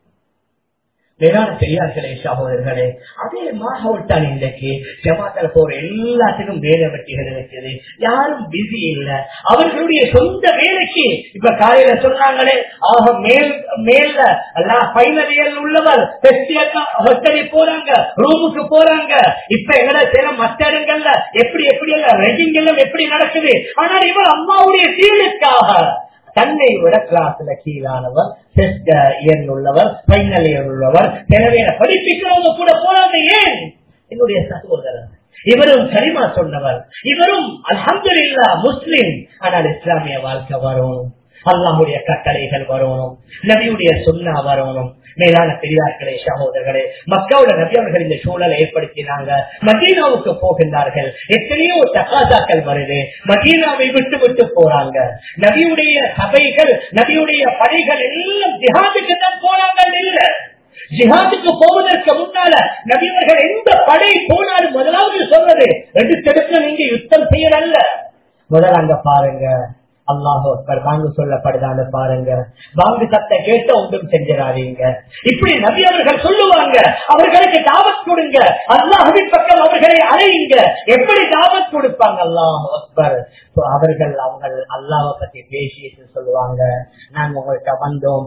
மேலான பெரியார்களே சகோதரர்களே அதே மாஹவுல் தான் இன்றைக்கு ஜமாத்தில் போற எல்லாத்துக்கும் வேலை வெட்டிகள் இருக்குது யாரும் பிஸி இல்ல அவர்களுடைய சொந்த வேலைக்கு இப்ப காலையில சொன்னாங்களே ஆக மேல் மேல எல்லாம் பைனல் இயர் உள்ளவர் ஹொஸ்டலி போறாங்க ரூமுக்கு போறாங்க இப்ப எங்கட சில மற்ற இடங்கள்ல எப்படி எப்படி எல்லாம் ரெஜிங் எல்லாம் எப்படி நடக்குது ஆனால் இவர் அம்மாவுடைய சீலுக்காக தன்னை விட கிளாஸ்ல கீழானவர் டெஸ்ட் இயர் உள்ளவர் பைனல் இயர் உள்ளவர் தேவையான படிப்பிக்கிறவங்க கூட போறாங்க ஏன் என்னுடைய சகோதரர் இவரும் கரிமா சொன்னவர் இவரும் அலமதுல்லா முஸ்லிம் ஆனால் இஸ்லாமிய வாழ்க்கை வரணும் அல்லாஹுடைய கட்டளைகள் வரணும் நபியுடைய சொன்னா வரணும் மேலான பெரியார்களே சகோதரர்களே மக்களோட நபி அவர்கள் இந்த சூழலை ஏற்படுத்தினாங்க மதீனாவுக்கு போகின்றார்கள் எத்தனையோ தகாசாக்கள் வருது மதீனாவை விட்டு விட்டு போறாங்க நபியுடைய சபைகள் நபியுடைய படைகள் எல்லாம் ஜிஹாதுக்கு தான் போனாங்க இல்ல ஜிஹாதுக்கு போவதற்கு முன்னால நபியவர்கள் எந்த படை போனாலும் முதலாவது சொல்றது எடுத்தெடுத்து நீங்க யுத்தம் செய்யறல்ல முதல்ல அங்க பாருங்க அல்லாஹோ வாங்க சொல்லப்படுதான்னு பாருங்க வாங்கு சத்த கேட்ட ஒன்றும் செஞ்சிடாதீங்க இப்படி நபி அவர்கள் சொல்லுவாங்க அவர்களுக்கு தாவத் கொடுங்க அல்லாஹின் பக்கம் அவர்களை அழையுங்க எப்படி தாவத் கொடுப்பாங்க அல்லாஹ் அக்பர் அவர்கள் அவங்க அல்லாஹ பத்தி பேசிட்டு சொல்லுவாங்க நாங்க உங்கள்கிட்ட வந்தோம்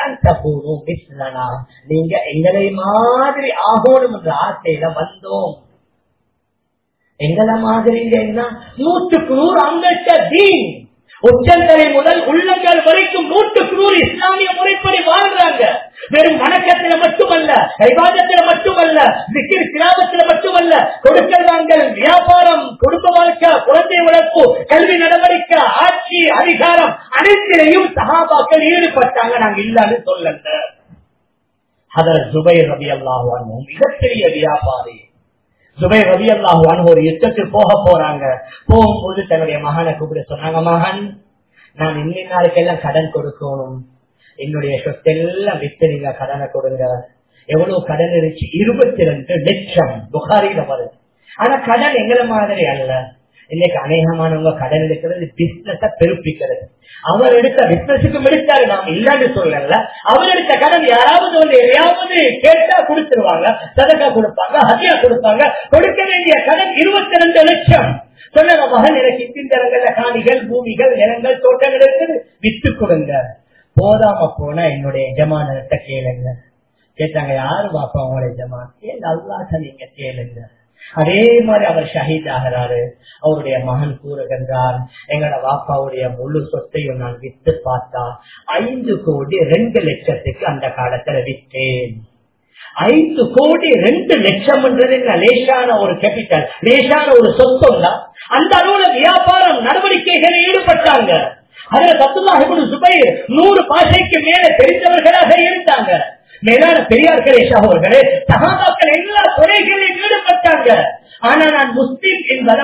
நீங்க எங்களை மாதிரி ஆகணும் என்ற ஆசையில வந்தோம் எங்களை மாதிரிங்கன்னா நூற்றுக்கு நூறு அந்த தீன் உச்சந்தலை முதல் உள்ளங்கள் வரைக்கும் நூற்றுக்கு நூறு இஸ்லாமிய முறைப்படி வாழ்றாங்க வெறும் வணக்கத்துல மட்டுமல்ல கைவாதத்துல மட்டுமல்ல விக்கிர் கிராமத்துல மட்டுமல்ல கொடுக்கல் வாங்கல் வியாபாரம் குடும்ப வாழ்க்கை குழந்தை வளர்ப்பு கல்வி நடவடிக்கை ஆட்சி அதிகாரம் அனைத்திலையும் சகாபாக்கள் ஈடுபட்டாங்க நாங்க இல்லன்னு சொல்லல அதர் ஜுபைர் ரவி அல்லாஹ் மிகப்பெரிய வியாபாரி ஜுபைர் ரவி அல்லாஹ் ஒரு யுத்தத்துக்கு போக போறாங்க போகும்போது தன்னுடைய மகனை கூப்பிட சொன்னாங்க மகன் நான் இன்னும் நாளுக்கெல்லாம் கடன் கொடுக்கணும் என்னுடைய சொத்தெல்லாம் வித்து நீங்க கடனை கொடுங்க எவ்வளவு கடன் இருந்துச்சு இருபத்தி ரெண்டு லட்சம் புகாரில வருது ஆனா கடன் எங்களை மாதிரி அல்ல இன்னைக்கு அநேகமானவங்க கடன் எடுக்கிறது பிசினஸ பெருப்பிக்கிறது அவர் எடுத்த பிசினஸுக்கும் எடுத்தாரு நாம் இல்லன்னு சொல்லல அவர் எடுத்த கடன் யாராவது வந்து எதையாவது கேட்டா கொடுத்துருவாங்க சதக்கா கொடுப்பாங்க ஹத்தியா கொடுப்பாங்க கொடுக்க வேண்டிய கடன் இருபத்தி ரெண்டு லட்சம் சொன்ன மகன் எனக்கு இந்திரங்கள்ல காணிகள் பூமிகள் நிலங்கள் தோட்டங்கள் இருக்குது வித்து கொடுங்க போதாம போனா என்னுடைய எஜமானத்தை கேளுங்க கேட்டாங்க யாரு பாப்பா உங்களுடைய எஜமான் ஏன் அல்லாட்ட நீங்க கேளுங்க அதே மாதிரி அவர் ஷஹீத் ஆகிறாரு அவருடைய மகன் கூறுகின்றார் எங்களோட வாப்பாவுடைய முழு சொத்தையும் நான் வித்து பார்த்தா ஐந்து கோடி ரெண்டு லட்சத்துக்கு அந்த காலத்துல விற்றேன் ஐந்து கோடி ரெண்டு லட்சம் லேசான ஒரு கேபிட்டல் லேசான ஒரு சொத்தம் தான் அந்த அளவுல வியாபாரம் நடவடிக்கைகளில் ஈடுபட்டாங்க அதுல சத்துல்லாஹிபுன் சுபைர் நூறு பாஷைக்கு மேல தெரிந்தவர்களாக இருந்தாங்க மேலான பெரியார்களே சகோதரர்களே சகாபாக்கள் எல்லா துறைகளிலும் ஈடுபட்டாங்க ஆனா நான் முஸ்லீம் என்பதை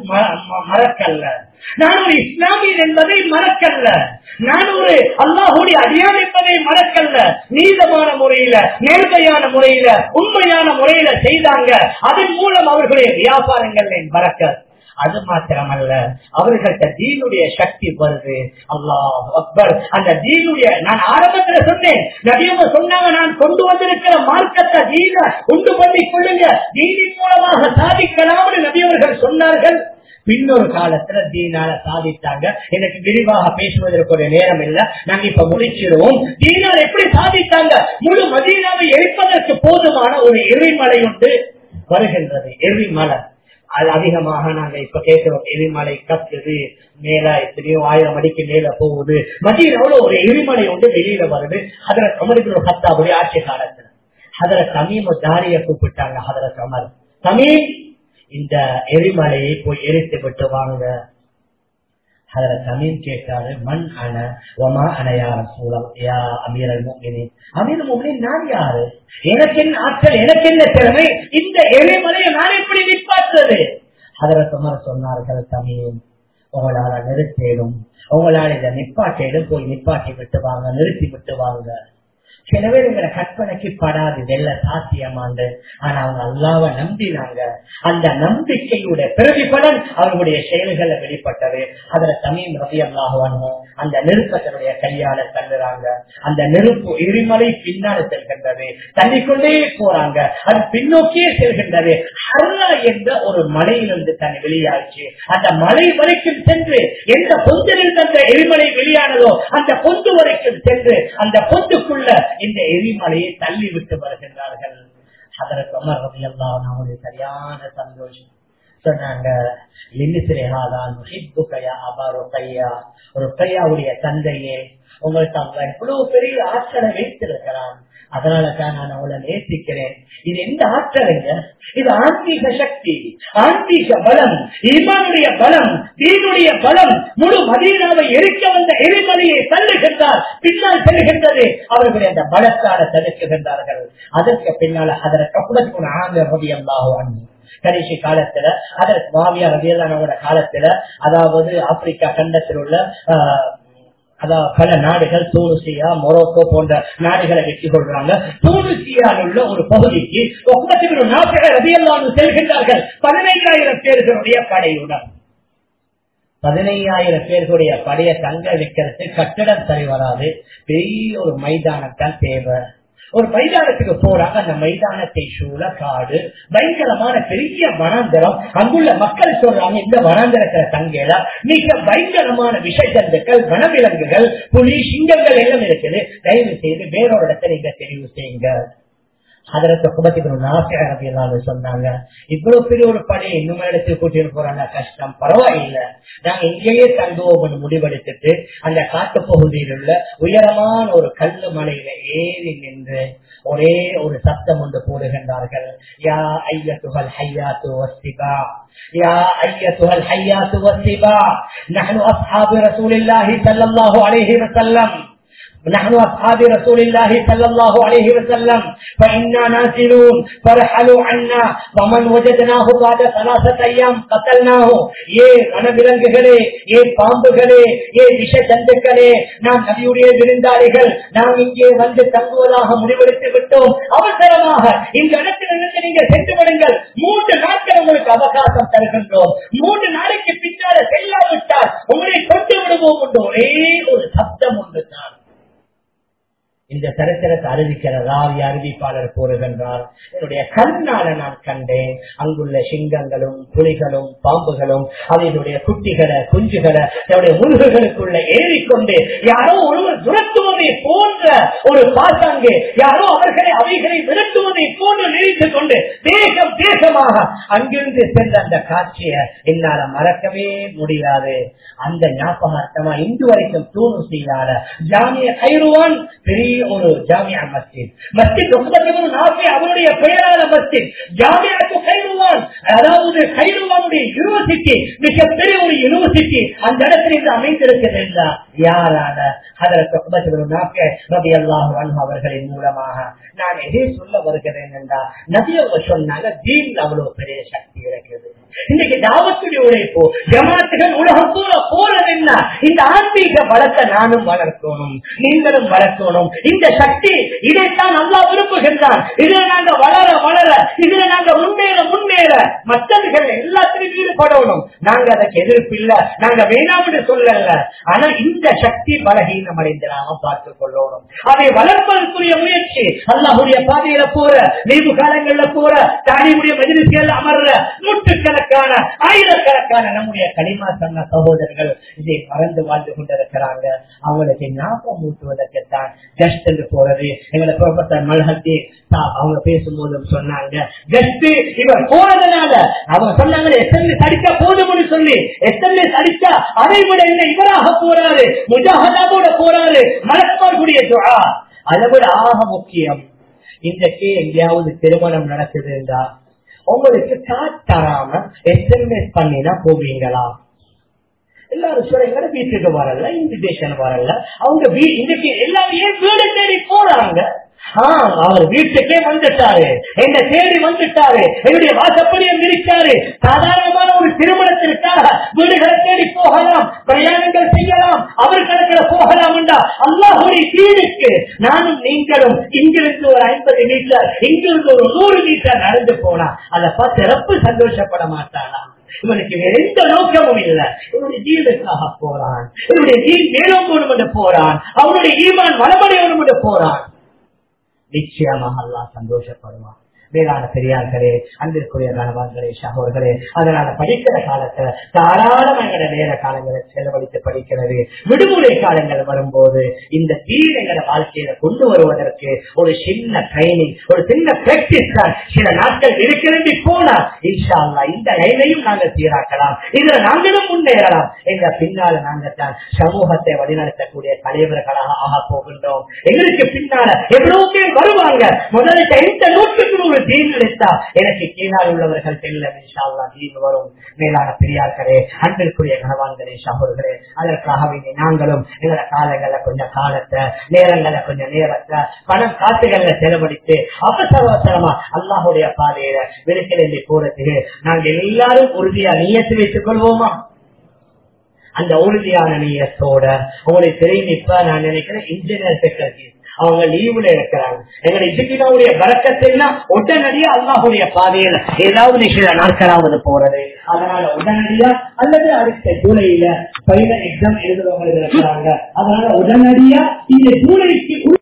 மறக்கல்ல நான் ஒரு இஸ்லாமியன் என்பதை மறக்கல்ல நான் ஒரு அல்லாஹுடைய அடியான் என்பதை மறக்கல்ல நீதமான முறையில நேர்மையான முறையில உண்மையான முறையில செய்தாங்க அதன் மூலம் அவர்களுடைய வியாபாரங்கள் மறக்க அது மாத்திரமல்ல அவர்கள்ட்ட தீனுடைய சக்தி வருது அல்லாஹ் அக்பர் அந்த தீனுடைய நான் ஆரம்பத்துல சொன்னேன் நபியவங்க சொன்னாங்க நான் கொண்டு வந்திருக்கிற மார்க்கத்தை தீன உண்டு பண்ணி கொள்ளுங்க தீனின் மூலமாக சாதிக்கலாம்னு நபியவர்கள் சொன்னார்கள் பின்னொரு காலத்துல தீனால சாதித்தாங்க எனக்கு விரிவாக பேசுவதற்கு ஒரு நேரம் இல்ல நாங்க இப்ப முடிச்சிருவோம் தீனால் எப்படி சாதித்தாங்க முழு மதீனாவை எரிப்பதற்கு போதுமான ஒரு எரிமலை உண்டு வருகின்றது எரிமலை அது அதிகமாக நாங்க இப்ப கேட்கிறோம் எரிமலை கத்துது மேல எத்தனையோ ஆயிரம் அடிக்கு மேல போகுது மதியில ஒரு எரிமலை வந்து வெளியில வருது அதுல கமருக்கு ஹத்தாவுடைய ஆட்சி காலத்துல அதுல தமிம தாரிய கூப்பிட்டாங்க அதுல கமர் தமிழ் இந்த எரிமலையை போய் எரித்து விட்டு வாங்க அதுல தமிழ் கேட்டாரு மண் அண ஒமா அணையார சூழல் யா அமீரல் மோகினி அமீர் மோகினி நான் யாரு எனக்கு என்ன ஆற்றல் எனக்கு என்ன திறமை இந்த எரிமலையை நான் எப்படி நிப்பாற்றுறது அதில் சுமார் சொன்னார்கள் தமிழ் உங்களால நிறுத்திடும் உங்களால் இதை நிப்பாட்டிடும் போய் நிப்பாட்டி விட்டு வாங்க நிறுத்தி விட்டு வாங்க சில பேர் எங்களை கற்பனைக்கு படாது வெள்ள சாத்தியமாண்டு ஆனா அவங்க அல்லாவ நம்பினாங்க அந்த நம்பிக்கையுடைய பிரதிபலன் அவர்களுடைய செயல்களை வெளிப்பட்டது அதுல சமீம் ரவி அல்லாஹுவானோ அந்த நெருப்பத்தினுடைய கையால தள்ளுறாங்க அந்த நெருப்பு எரிமலை பின்னால் செல்கின்றது தள்ளிக்கொண்டே போறாங்க அது பின்னோக்கியே செல்கின்றது ஹர்ரா என்ற ஒரு மலையிலிருந்து தன்னை வெளியாச்சு அந்த மலை வரைக்கும் சென்று எந்த பொந்திலிருந்து அந்த எரிமலை வெளியானதோ அந்த பொந்து வரைக்கும் சென்று அந்த பொந்துக்குள்ள இந்த எரிமலையை தள்ளி விட்டு வருகின்றார்கள் அதற்கு அமர் ரவி எல்லாம் நம்முடைய சரியான சந்தோஷம் சொன்னாங்க ருக்கையாவுடைய தந்தையே உங்களுக்கு அவங்க எவ்வளவு பெரிய ஆற்றலை வைத்திருக்கிறான் அதனால தான் நான் அவளை நேசிக்கிறேன் இது எந்த ஆற்றலுங்க இது ஆன்மீக சக்தி ஆன்மீக பலம் ஈமானுடைய பலம் தீனுடைய பலம் முழு மதீனாவை எரிக்க வந்த எரிமலையை தள்ளுகின்றார் பின்னால் செல்கின்றது அவர்களுடைய அந்த பலத்தால தடுக்குகின்றார்கள் அதற்கு பின்னால அதற்கு அப்புறம் ஆங்க ரவி அல்லாஹ் கடைசி காலத்துல அதற்கு மாவியா ரவியல்லானோட காலத்துல அதாவது ஆப்பிரிக்கா கண்டத்தில் உள்ள அதாவது பல நாடுகள் தூனுசியா மொரோக்கோ போன்ற நாடுகளை வெற்றி கொள்றாங்க தூனுசியாவில் உள்ள ஒரு பகுதிக்கு ரவியல்லானு செல்கின்றார்கள் பதினைந்தாயிரம் பேர்களுடைய படையுடன் பதினையாயிரம் பேர்களுடைய படையை தங்க வைக்கிறது கட்டடம் சரி வராது பெரிய ஒரு மைதானத்தான் தேவை ஒரு மைதானத்துக்கு போறாங்க அந்த மைதானத்தை சூழ காடு பயங்கரமான பெரிய வனாந்தரம் அங்குள்ள மக்கள் சொல்றாங்க இந்த வனாந்தரத்துல தங்கல மிக பயங்கரமான விஷஜந்துக்கள் வனவிலங்குகள் புலி சிங்கங்கள் எல்லாம் இருக்குது தயவு செய்து வேறொரு இடத்தை நீங்க தெரிவு செய்யுங்க அதற்கு குபத்துக்கு சொன்னாங்க இவ்வளவு பெரிய ஒரு படையை இன்னும் இடத்துக்கு கூட்டிட்டு போறாங்க கஷ்டம் பரவாயில்ல நாங்க இங்கேயே தங்குவோம் முடிவெடுத்துட்டு அந்த காட்டு பகுதியில் உள்ள உயரமான ஒரு கல்லு மலையில ஏறி நின்று ஒரே ஒரு சப்தம் ஒன்று போடுகின்றார்கள் யா ஐயத்துகள் ஹையாத்து வசிபா يا أيتها الحيات والسباع نحن أصحاب رسول الله صلى الله عليه وسلم نحن أصحاب رسول الله صلى الله عليه وسلم فإنا نازلون فرحلوا عنا ومن وجدناه بعد ثلاثة أيام قتلناه ஏ வனவிலங்குகளே ஏ பாம்புகளே ஏ விஷ ஜந்துக்களே நாம் நபியுடைய விருந்தாளிகள் நாம் இங்கே வந்து தங்குவதாக முடிவெடுத்து விட்டோம் அவசரமாக இந்த இடத்திலிருந்து நீங்கள் சென்று விடுங்கள் மூன்று நாட்கள் உங்களுக்கு அவகாசம் தருகின்றோம் மூன்று நாளைக்கு பின்னால செல்லாவிட்டால் உங்களை கொண்டு விடுவோம் என்று ஒரே ஒரு சப்தம் ஒன்று தான் இந்த சரித்திரத்தை அறிவிக்கிற ராவி அறிவிப்பாளர் கூறுகின்றார் என்னுடைய கண்ணால நான் கண்டேன் அங்குள்ள சிங்கங்களும் புலிகளும் பாம்புகளும் அவைகளுடைய குட்டிகளை குஞ்சுகளை தன்னுடைய முருகர்களுக்குள்ள ஏறிக்கொண்டு யாரோ ஒருவர் துரத்துவதை போன்ற ஒரு பாசாங்கு யாரோ அவர்களை அவைகளை விரட்டுவதை போன்று நினைத்துக் கொண்டு தேசம் தேசமாக அங்கிருந்து சென்ற அந்த காட்சியை என்னால மறக்கவே முடியாது அந்த ஞாபகார்த்தமா இன்று வரைக்கும் தூணு செய்யாத ஜாமிய கைருவான் பெரிய ஒரு ஜாமியா மஸ்ஜித் மஸ்ஜித் நாசி அவருடைய பெயரான மஸ்ஜித் ஜாமியாக்கு கைருவான் அதாவது கைருவானுடைய யூனிவர்சிட்டி மிகப்பெரிய ஒரு யூனிவர்சிட்டி அந்த இடத்துல இருந்து அமைந்திருக்கிறது யாரான அவர்களின் மூலமாக நான் எதை சொல்ல வருகிறேன் என்றால் நபியவங்க சொன்னாங்க தீன் அவ்வளவு பெரிய சக்தி இருக்குது இன்னைக்கு தாவத்துடைய உழைப்பு ஜமாத்துகள் உலகம் பூர போறது என்ன இந்த ஆன்மீக பலத்தை நானும் வளர்க்கணும் நீங்களும் வளர்க்கணும் இந்த சக்தி இதைத்தான் நல்லா விரும்புகின்றான் இதுல நாங்க வளர வளர இதுல நாங்க முன்னேற முன்னேற மற்றவர்கள் எல்லாத்திலும் ஈடுபடணும் நாங்க அதற்கு எதிர்ப்பு இல்ல நாங்க வேணாம்னு சொல்லல ஆனா இந்த சக்தி பலகீனம் அடைந்து நாம பார்த்துக் கொள்ளணும் அதை வளர்ப்பதற்குரிய முயற்சி அல்லாஹுடைய பாதையில போற லீவு காலங்கள்ல போற தாடியுடைய மதிலிசியல் அமர்ற நூற்றுக்கணக்கான ஆயிரக்கணக்கான நம்முடைய களிமா சொன்ன சகோதரர்கள் இதை மறந்து வாழ்ந்து கொண்டிருக்கிறாங்க அவங்களுக்கு ஞாபகம் ஊட்டுவதற்குத்தான் ஜஸ்ட் என்று போறது எங்களை ப்ரொஃபசர் மல்ஹத்தி அவங்க பேசும்போது சொன்னாங்க ஜஸ்ட் இவர் போறதுனால அவங்க சொன்னாங்க எஸ்எம்எஸ் அடிச்சா போதும்னு சொல்லி எஸ்எம்எஸ் அடிச்சா அதை விட என்ன இவராக போறாரு முஜாஹதாவோட போறாரு மலர்பாடுடைய துழா அதை விட ஆக முக்கியம் இன்றைக்கு எங்கேயாவது திருமணம் நடக்குது என்றா உங்களுக்கு காட் தராம எஸ்எம்எஸ் பண்ணினா போவீங்களா எல்லாரும் சொல்றீங்க வீட்டுக்கு வரல இன்விடேஷன் வரல அவங்க இன்னைக்கு எல்லாரும் ஏன் வீடு தேடி போறாங்க அவர் வீட்டுக்கே வந்துட்டாரு என்ன தேடி வந்துட்டாரு என்னுடைய வாசப்படியும் இருக்காரு சாதாரணமான ஒரு திருமணத்திற்காக வீடுகளை தேடி போகலாம் பிரயாணங்கள் செய்யலாம் அவர் கணக்கில் போகலாம் என்றா அல்லாஹுடைய வீடுக்கு நானும் நீங்களும் இங்கிருந்து ஒரு ஐம்பது மீட்டர் இங்கிருந்து ஒரு நூறு மீட்டர் நடந்து போனா அதை பார்த்து ரொம்ப சந்தோஷப்பட மாட்டானா இவனுக்கு வேற எந்த நோக்கமும் இல்லை இவனுடைய ஜீவனுக்காக போறான் இவனுடைய ஜீவ் மேலும் என்று போறான் அவனுடைய ஈமான் வளமடையணும் என்று போறான் நிச்சயமாக அல்லா சந்தோஷப்படுவான் மேலான பெரியார்களே அன்பிற்குரிய கணவான்களே சகோதர்களே அதனால படிக்கிற காலத்துல தாராளம் எங்கட நேர காலங்களை செலவழித்து படிக்கிறது விடுமுறை காலங்கள் வரும்போது இந்த தீர் எங்கட வாழ்க்கையில கொண்டு வருவதற்கு ஒரு சின்ன ட்ரைனிங் ஒரு சின்ன பிராக்டிஸ் தான் சில நாட்கள் இருக்கிறது போனா இன்ஷா அல்லா இந்த லைனையும் நாங்கள் சீராக்கலாம் இதுல நாங்களும் முன்னேறலாம் எங்க பின்னால நாங்கள் தான் சமூகத்தை வழிநடத்தக்கூடிய தலைவர்களாக ஆக போகின்றோம் எங்களுக்கு பின்னால எவ்வளவு பேர் வருவாங்க முதல்ல எந்த நூற்றுக்கு நூறு தீன் எடுத்தா எனக்கு கீழால் உள்ளவர்கள் செல்லம் இன்ஷால்லா தீன் வரும் மேலான பெரியார்களே அன்பிற்குரிய கனவான்களே சகோதரர்களே அதற்காகவே நாங்களும் எங்களோட காலங்கள்ல கொஞ்சம் காலத்தை நேரங்கள கொஞ்சம் நேரத்தை பணம் காசுகள்ல செலவழித்து அவசர அவசரமா அல்லாஹுடைய பாதையில விருக்கிழந்தி போறதுக்கு நாங்க எல்லாரும் உறுதியா நீயத்து வைத்துக் கொள்வோமா அந்த உறுதியான நீயத்தோட உங்களுக்கு தெரியும் இப்ப நான் நினைக்கிறேன் இன்ஜினியர் செக்ரட்டரி அவங்க லீவுல இருக்கிறாங்க எங்களுடைய இசுக்கினாவுடைய வரக்கத்தைனா உடனடியா அல்லாஹுடைய பாதையில ஏதாவது நிகழ நாட்களாவது போறது அதனால உடனடியா அல்லது அடுத்த ஜூலையில பைனல் எக்ஸாம் எழுதுறவங்க இருக்கிறாங்க அதனால உடனடியா இந்த ஜூலைக்கு